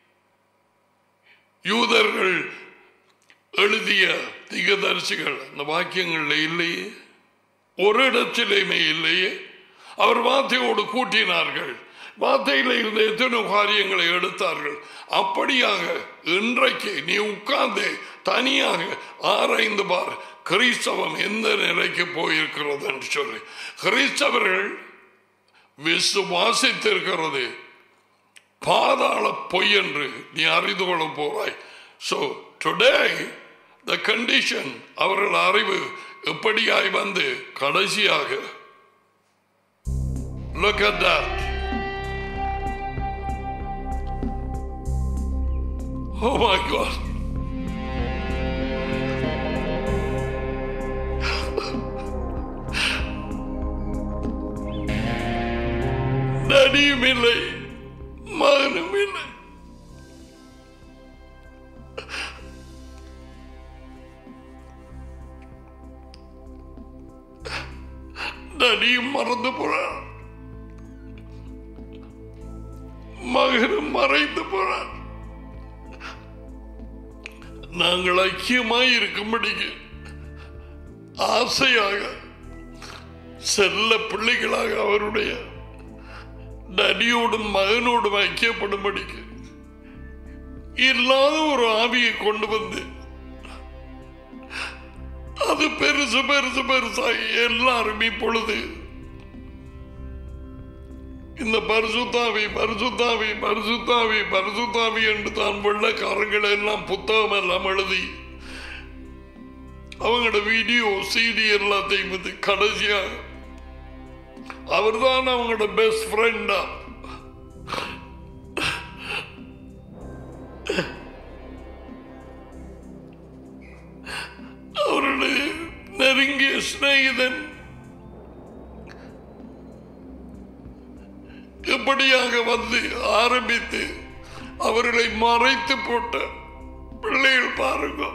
யூதர்கள் எழுதிய திகதரிசிகள் அந்த வாக்கியங்களில் இல்லையே ஒரு இடத்திலேயுமே இல்லையே அவர் வார்த்தையோடு கூட்டினார்கள் வார்த்தையில் இருந்த எத்தனை காரியங்களை எடுத்தார்கள் அப்படியாக இன்றைக்கு நீ உட்கார்ந்து தனியாக ஆராய்ந்து பார் கிறிஸ்தவம் எந்த நிலைக்கு போயிருக்கிறது என்று சொல்லி கிறிஸ்தவர்கள் விசுவாசித்திருக்கிறது பாதாள பொய் என்று நீ அறிந்து கொள்ள போறாய் சோ டுடே த கண்டிஷன் அவர்கள் அறிவு எப்படியாய் வந்து கடைசியாக look at that oh my god நடியும் இல்லை மகனும் இல்லை நடியும் மறந்து போறார் மகனும் மறைந்து போறார் நாங்கள் ஐக்கியமாய் இருக்கும்படிக்கு ஆசையாக செல்ல பிள்ளைகளாக அவருடைய நடியோடும் மகனோடும் ஐக்கியப்படும்படிக்கு இல்லாத ஒரு ஆவியை கொண்டு வந்து அது பெருசு பெருசு பெருசாகி எல்லாரும் இப்பொழுது இந்த பரிசுத்தாவி பரிசுத்தாவி பரிசுத்தாவி பரிசுத்தாவி என்று தான் வெள்ளக்காரங்கள் எல்லாம் புத்தகம் எல்லாம் எழுதி அவங்களோட வீடியோ சிடி எல்லாத்தையும் வந்து கடைசியாக அவர்தான் அவங்களோட பெஸ்ட் ஃப்ரெண்டா அவருடைய நெருங்கிய சிநேகிதன் இப்படியாக வந்து ஆரம்பித்து அவர்களை மறைத்து போட்ட பிள்ளைகள் பாருங்க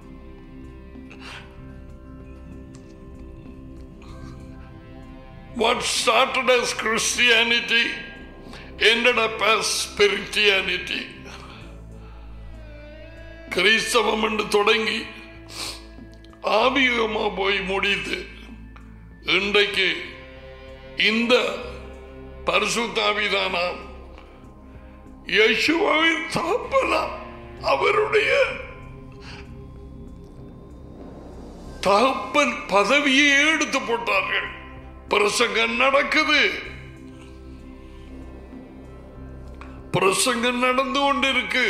What started as Christianity ended up as spirituality. கிறிஸ்தவம் என்று தொடங்கி ஆபிகமா போய் முடித்து இன்றைக்கு இந்த பரிசுத்தாவிதானாம் யேசுவாவின் தகப்பனாம் அவருடைய தகப்பன் பதவியை எடுத்து போட்டார்கள் பிரசங்கம் நடக்குது பிரசங்கம் நடந்து கொண்டிருக்கு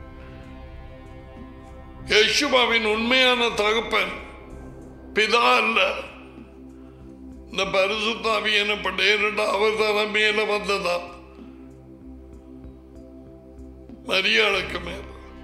யேசுவாவின் உண்மையான தகப்பன் பிதா அல்ல இந்த பரிசுத்தாவி எனப்பட்ட இரண்டு அவர் தான் மேல வந்ததா மரியாளுக்கு மேல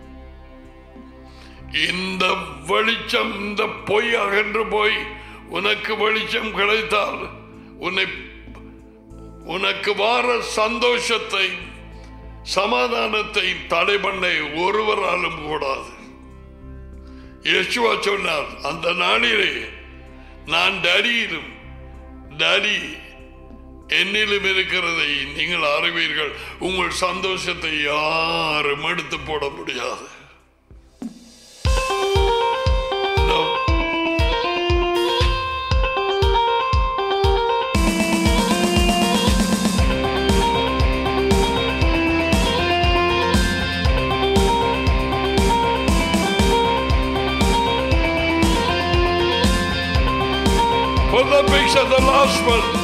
இந்த வெளிச்சம் இந்த பொய் அகன்று போய் உனக்கு வெளிச்சம் கிடைத்தால் உன்னை உனக்கு வார சந்தோஷத்தை சமாதானத்தை தடை பண்ண ஒருவராலும் கூடாது யேசுவா சொன்னார் அந்த நாளிலே நான் டடியிலும் டடி என்னிலும் இருக்கிறதை நீங்கள் அறிவீர்கள் உங்கள் சந்தோஷத்தை யாரும் எடுத்து போட முடியாது No. Put the picture, the last one.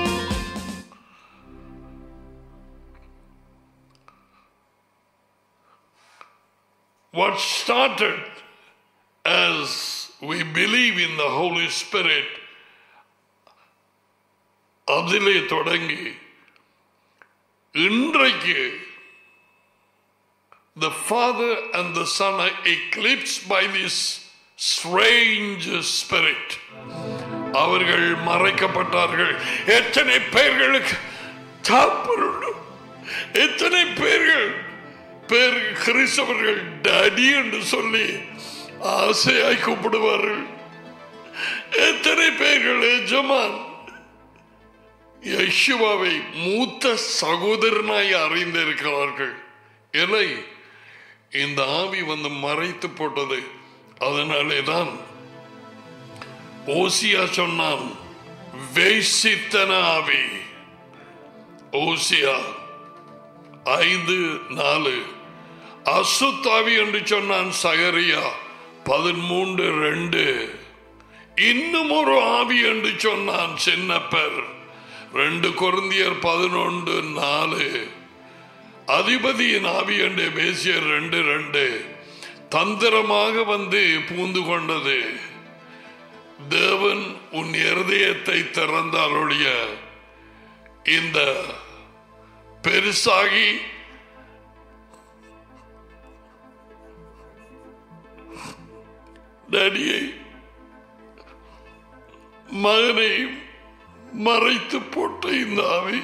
What started as we believe in the Holy Spirit, அதிலே தொடங்கி இன்றைக்கு the Father and the Son are eclipsed by this strange spirit. அவர்கள் மறைக்கப்பட்டார்கள் எத்தனை பேர்களுக்கு தாப்பருண்டு எத்தனை பேர்கள் பேர் கிறிஸ்தவர்கள் டடி என்று சொல்லி ஆசையாய் கூப்பிடுவார்கள் எத்தனை பேர்கள் எஜமான் யசுவாவை மூத்த சகோதரனாய் அறிந்திருக்கிறார்கள் இல்லை இந்த ஆவி வந்து மறைத்து போட்டது அதனாலே தான் ஓசியா சொன்னான் வேசித்தன ஆவி ஓசியா ஐந்து நாலு அசுத்தாவி என்று சொன்னான் சகரியா பதிமூன்று ரெண்டு இன்னும் ஒரு ஆவி என்று சொன்னான் சின்னப்பர் ரெண்டு குருந்தியர் பதினொன்று நாலு அதிபதியின் ஆவி என்று பேசியர் ரெண்டு ரெண்டு தந்திரமாக வந்து பூந்து கொண்டது தேவன் உன் இருதயத்தை திறந்தாலுடைய இந்த பெருசாகி டடியை மகனை மறைத்து போட்ட இந்த ஆவி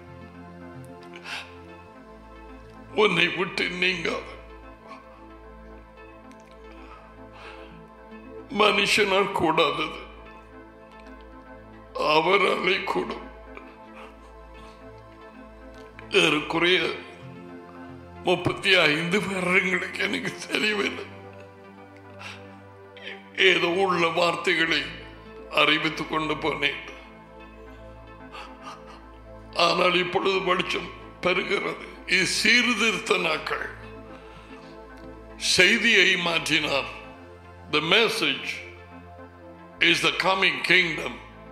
உன்னை விட்டு நீங்க மனுஷனால் கூடாதது அவராலே கூடும் ஏறக்குறைய முப்பத்தி ஐந்து வருடங்களுக்கு எனக்கு தெரியவில்லை ஏதோ உள்ள வார்த்தைகளை அறிவித்துக் கொண்டு போனேன் ஆனால் இப்பொழுது வெளிச்சம் பெறுகிறது இது சீர்திருத்த நாட்கள் செய்தியை மாற்றினார் The message is the coming kingdom.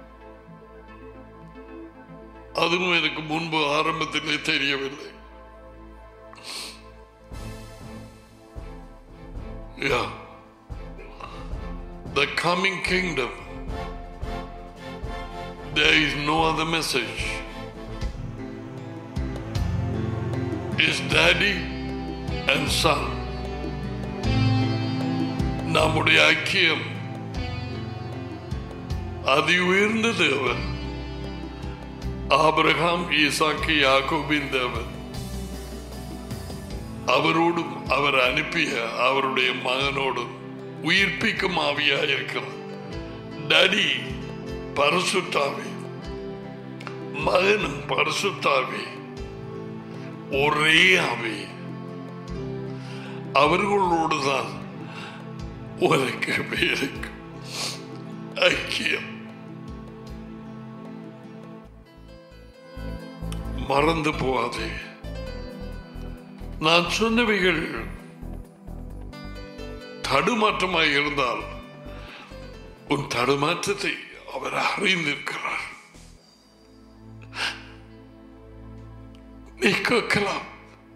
அதுவும் எனக்கு முன்பு ஆரம்பத்திலே தெரியவில்லை Yeah. The coming kingdom. There is no other message. Is daddy and son. நம்முடைய ஐக்கியம் அதி உயர்ந்த தேவன் ஆபிரகாம் ஈசாக்கு யாக்கோபின் தேவன் அவரோடும் அவர் அனுப்பிய அவருடைய மகனோடும் உயிர்ப்பிக்கும் ஆவியாக இருக்கிறார் டடி பரிசுத்தாவி மகனும் பரிசுத்தாவி ஒரே ஆவி அவர்களோடுதான் உனக்கு பேருக்கு ஐக்கியம் மறந்து போகாதே நான் சொன்னவைகள் தடுமாற்றமாய் இருந்தால் உன் தடுமாற்றத்தை அவர் அறிந்திருக்கிறார் நீ கேட்கலாம்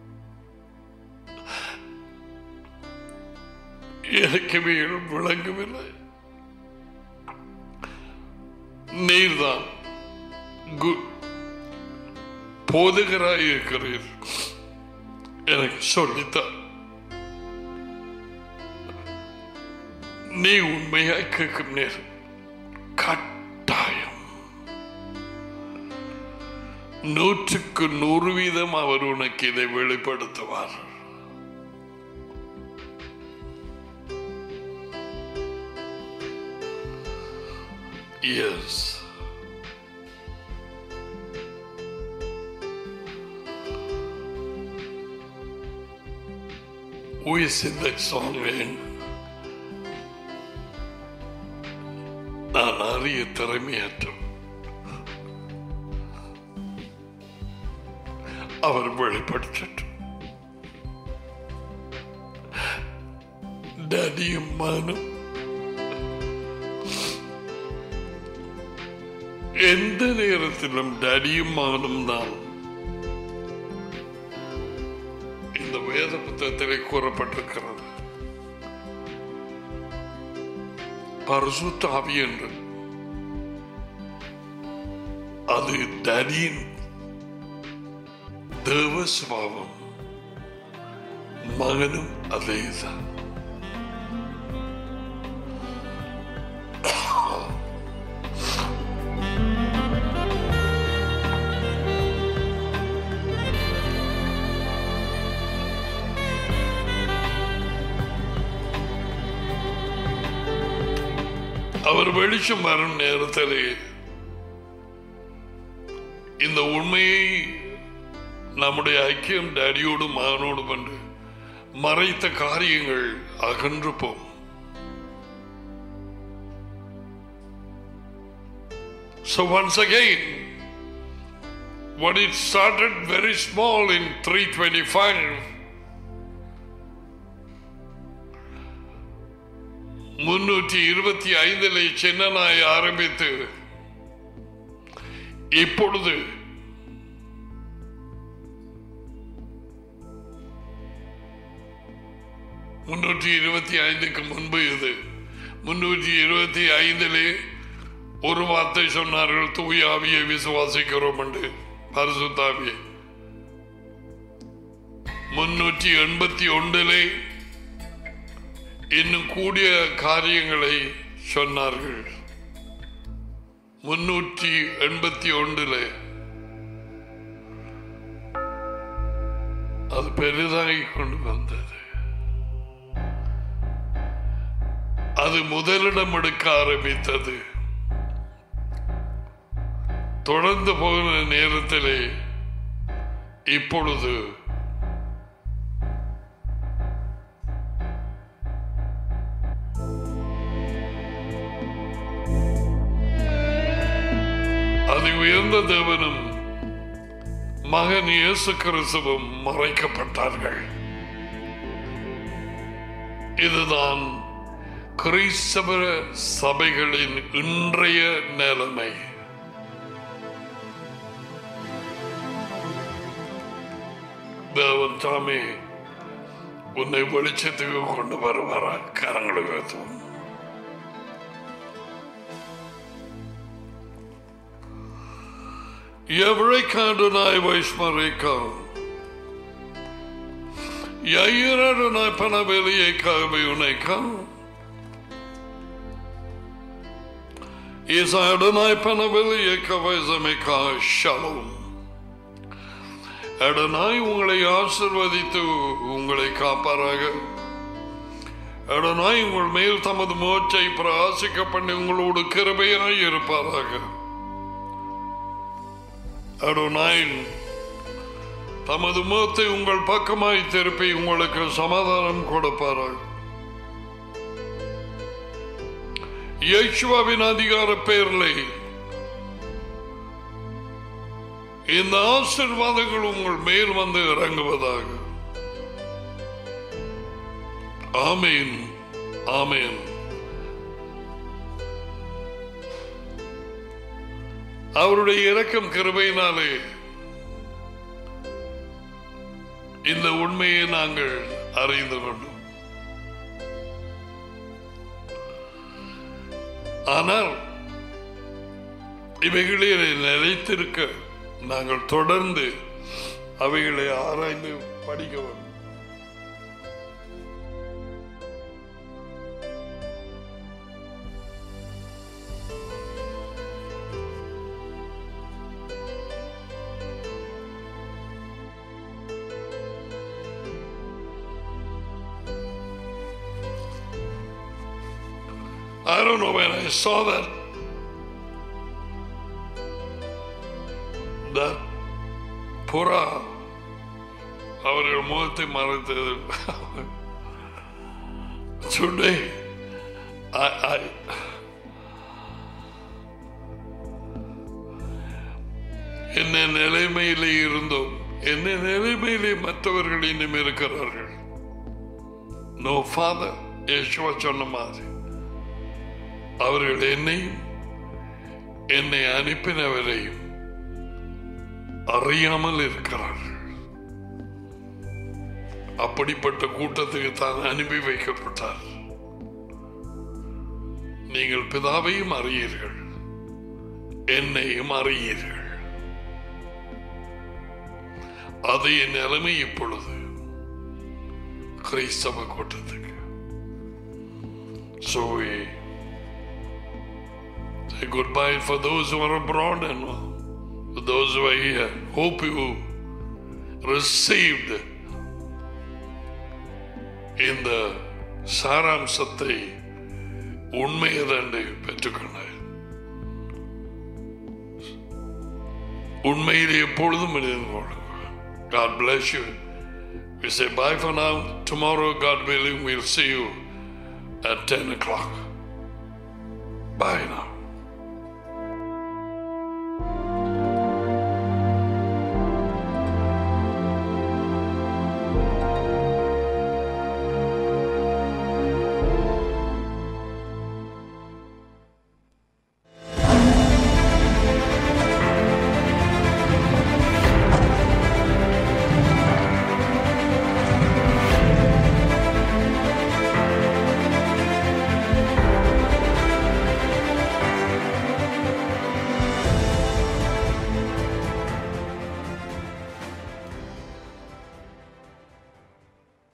எனக்கு இவைகள் விளங்கவில்லை நீர்தான் கு- போதகராய் இருக்கிறீர் எனக்கு சொல்லித்தான் நீ உண்மையாய் கேட்கும் நேரம் கட்டாயம் நூற்றுக்கு நூறு வீதம் அவர் உனக்கு இதை வெளிப்படுத்துவார் Yes. We sing that song in நான் அறிய திறமையற்றம் அவர் வெளிப்படுத்தட்டும் டடியும் மகனும் எந்த நேரத்திலும் டடியும் மகனும் தான் இந்த வேத புத்தகத்திலே கூறப்பட்டிருக்கிறது பரிசுத்த ஆவி என்று அது டடியின் தேவ சுபாவம் மகனும் அதேதான் அவர் வெளிச்சம் வரும் நேரத்திலே இந்த உண்மையை நம்முடைய ஐக்கியம் டேடியோடும் மகனோடும் என்று மறைத்த காரியங்கள் அகன்று போம் So once again, what it started very small in 325 முன்னூற்றி இருபத்தி ஐந்தில் சின்னனாய் ஆரம்பித்து இப்பொழுது முன்னூற்றி இருபத்தி ஐந்துக்கு முன்பு இது முன்னூற்றி இருபத்தி ஐந்திலே ஒரு வார்த்தை சொன்னார்கள் தூய ஆவியை விசுவாசிக்கிறோம் என்று பரிசுத்தாவியை முன்னூற்றி எண்பத்தி ஒன்றிலே இன்னும் கூடிய காரியங்களை சொன்னார்கள் முன்னூற்றி எண்பத்தி ஒன்றில் அது பெரிதாகி கொண்டு வந்தது அது முதலிடம் எடுக்க ஆரம்பித்தது தொடர்ந்து போகிற நேரத்திலே இப்பொழுது உயர்ந்த தேவனும் மகன் இயேசு கிறிஸ்துவும் மறைக்கப்பட்டார்கள் இதுதான் கிறிஸ்தவ சபைகளின் இன்றைய நிலைமை தேவன் தாமே உன்னை வெளிச்சத்துக்கு கொண்டு வருவாரா கரங்களை உயர்த்துவோம் Eureka Adonai Vaishmareka. Yair Adonai Panavelieka Vayuneka. Is Adonai Panavelieka Vaizameka Shalom. Adonai உங்களை ஆசிர்வதித்து உங்களை காப்பாராக அடனாய் உங்கள் மேல் தமது மோச்சை பிரகாசிக்க பண்ணி உங்களோடு கிருபையாய் இருப்பாராக அடனாய் தமது முகத்தை உங்கள் பக்கமாய் திருப்பி உங்களுக்கு சமாதானம் கொடுப்பாராக யேசுவாவின் அதிகார பேரிலே இந்த ஆசிர்வாதங்கள் உங்கள் மேல் வந்து இறங்குவதாக ஆமேன் ஆமேன் அவருடைய இரக்கம் கிருபையினாலே இந்த உண்மையை நாங்கள் அறிந்து கொண்டோம் ஆனால் இவைகளில் நிலைத்திருக்க நாங்கள் தொடர்ந்து அவைகளை ஆராய்ந்து படிக்க வேண்டும் I don't know when I saw that that புறா அவர்கள் முகத்தை மறைத்தது today I, I என்ன நிலைமையிலே இருந்தோம் என்ன நிலைமையிலே மற்றவர்கள் இன்னும் இருக்கிறார்கள் நோ ஃபாதர் யேசுவா சொன்ன மாதிரி அவர்கள் என்னையும் என்னை அனுப்பினவரையும் அறியாமல் இருக்கிறார்கள் அப்படிப்பட்ட கூட்டத்துக்கு தான் அனுப்பி வைக்கப்பட்டார் நீங்கள் பிதாவையும் அறியீர்கள் என்னையும் அறியீர்கள் அது என் நிலைமை இப்பொழுது கிறிஸ்தவ கூட்டத்துக்கு So we say goodbye for those who are abroad and for those who are here. Hope you received இந்த சாராம்சத்தை உண்மையதண்டு பெற்றுக்கொண்ட உண்மையிலே எப்பொழுதும் இணைந்து கொள்ளுங்கள் God bless you. We say bye for now. Tomorrow, God willing, we'll see you at 10 o'clock. Bye now.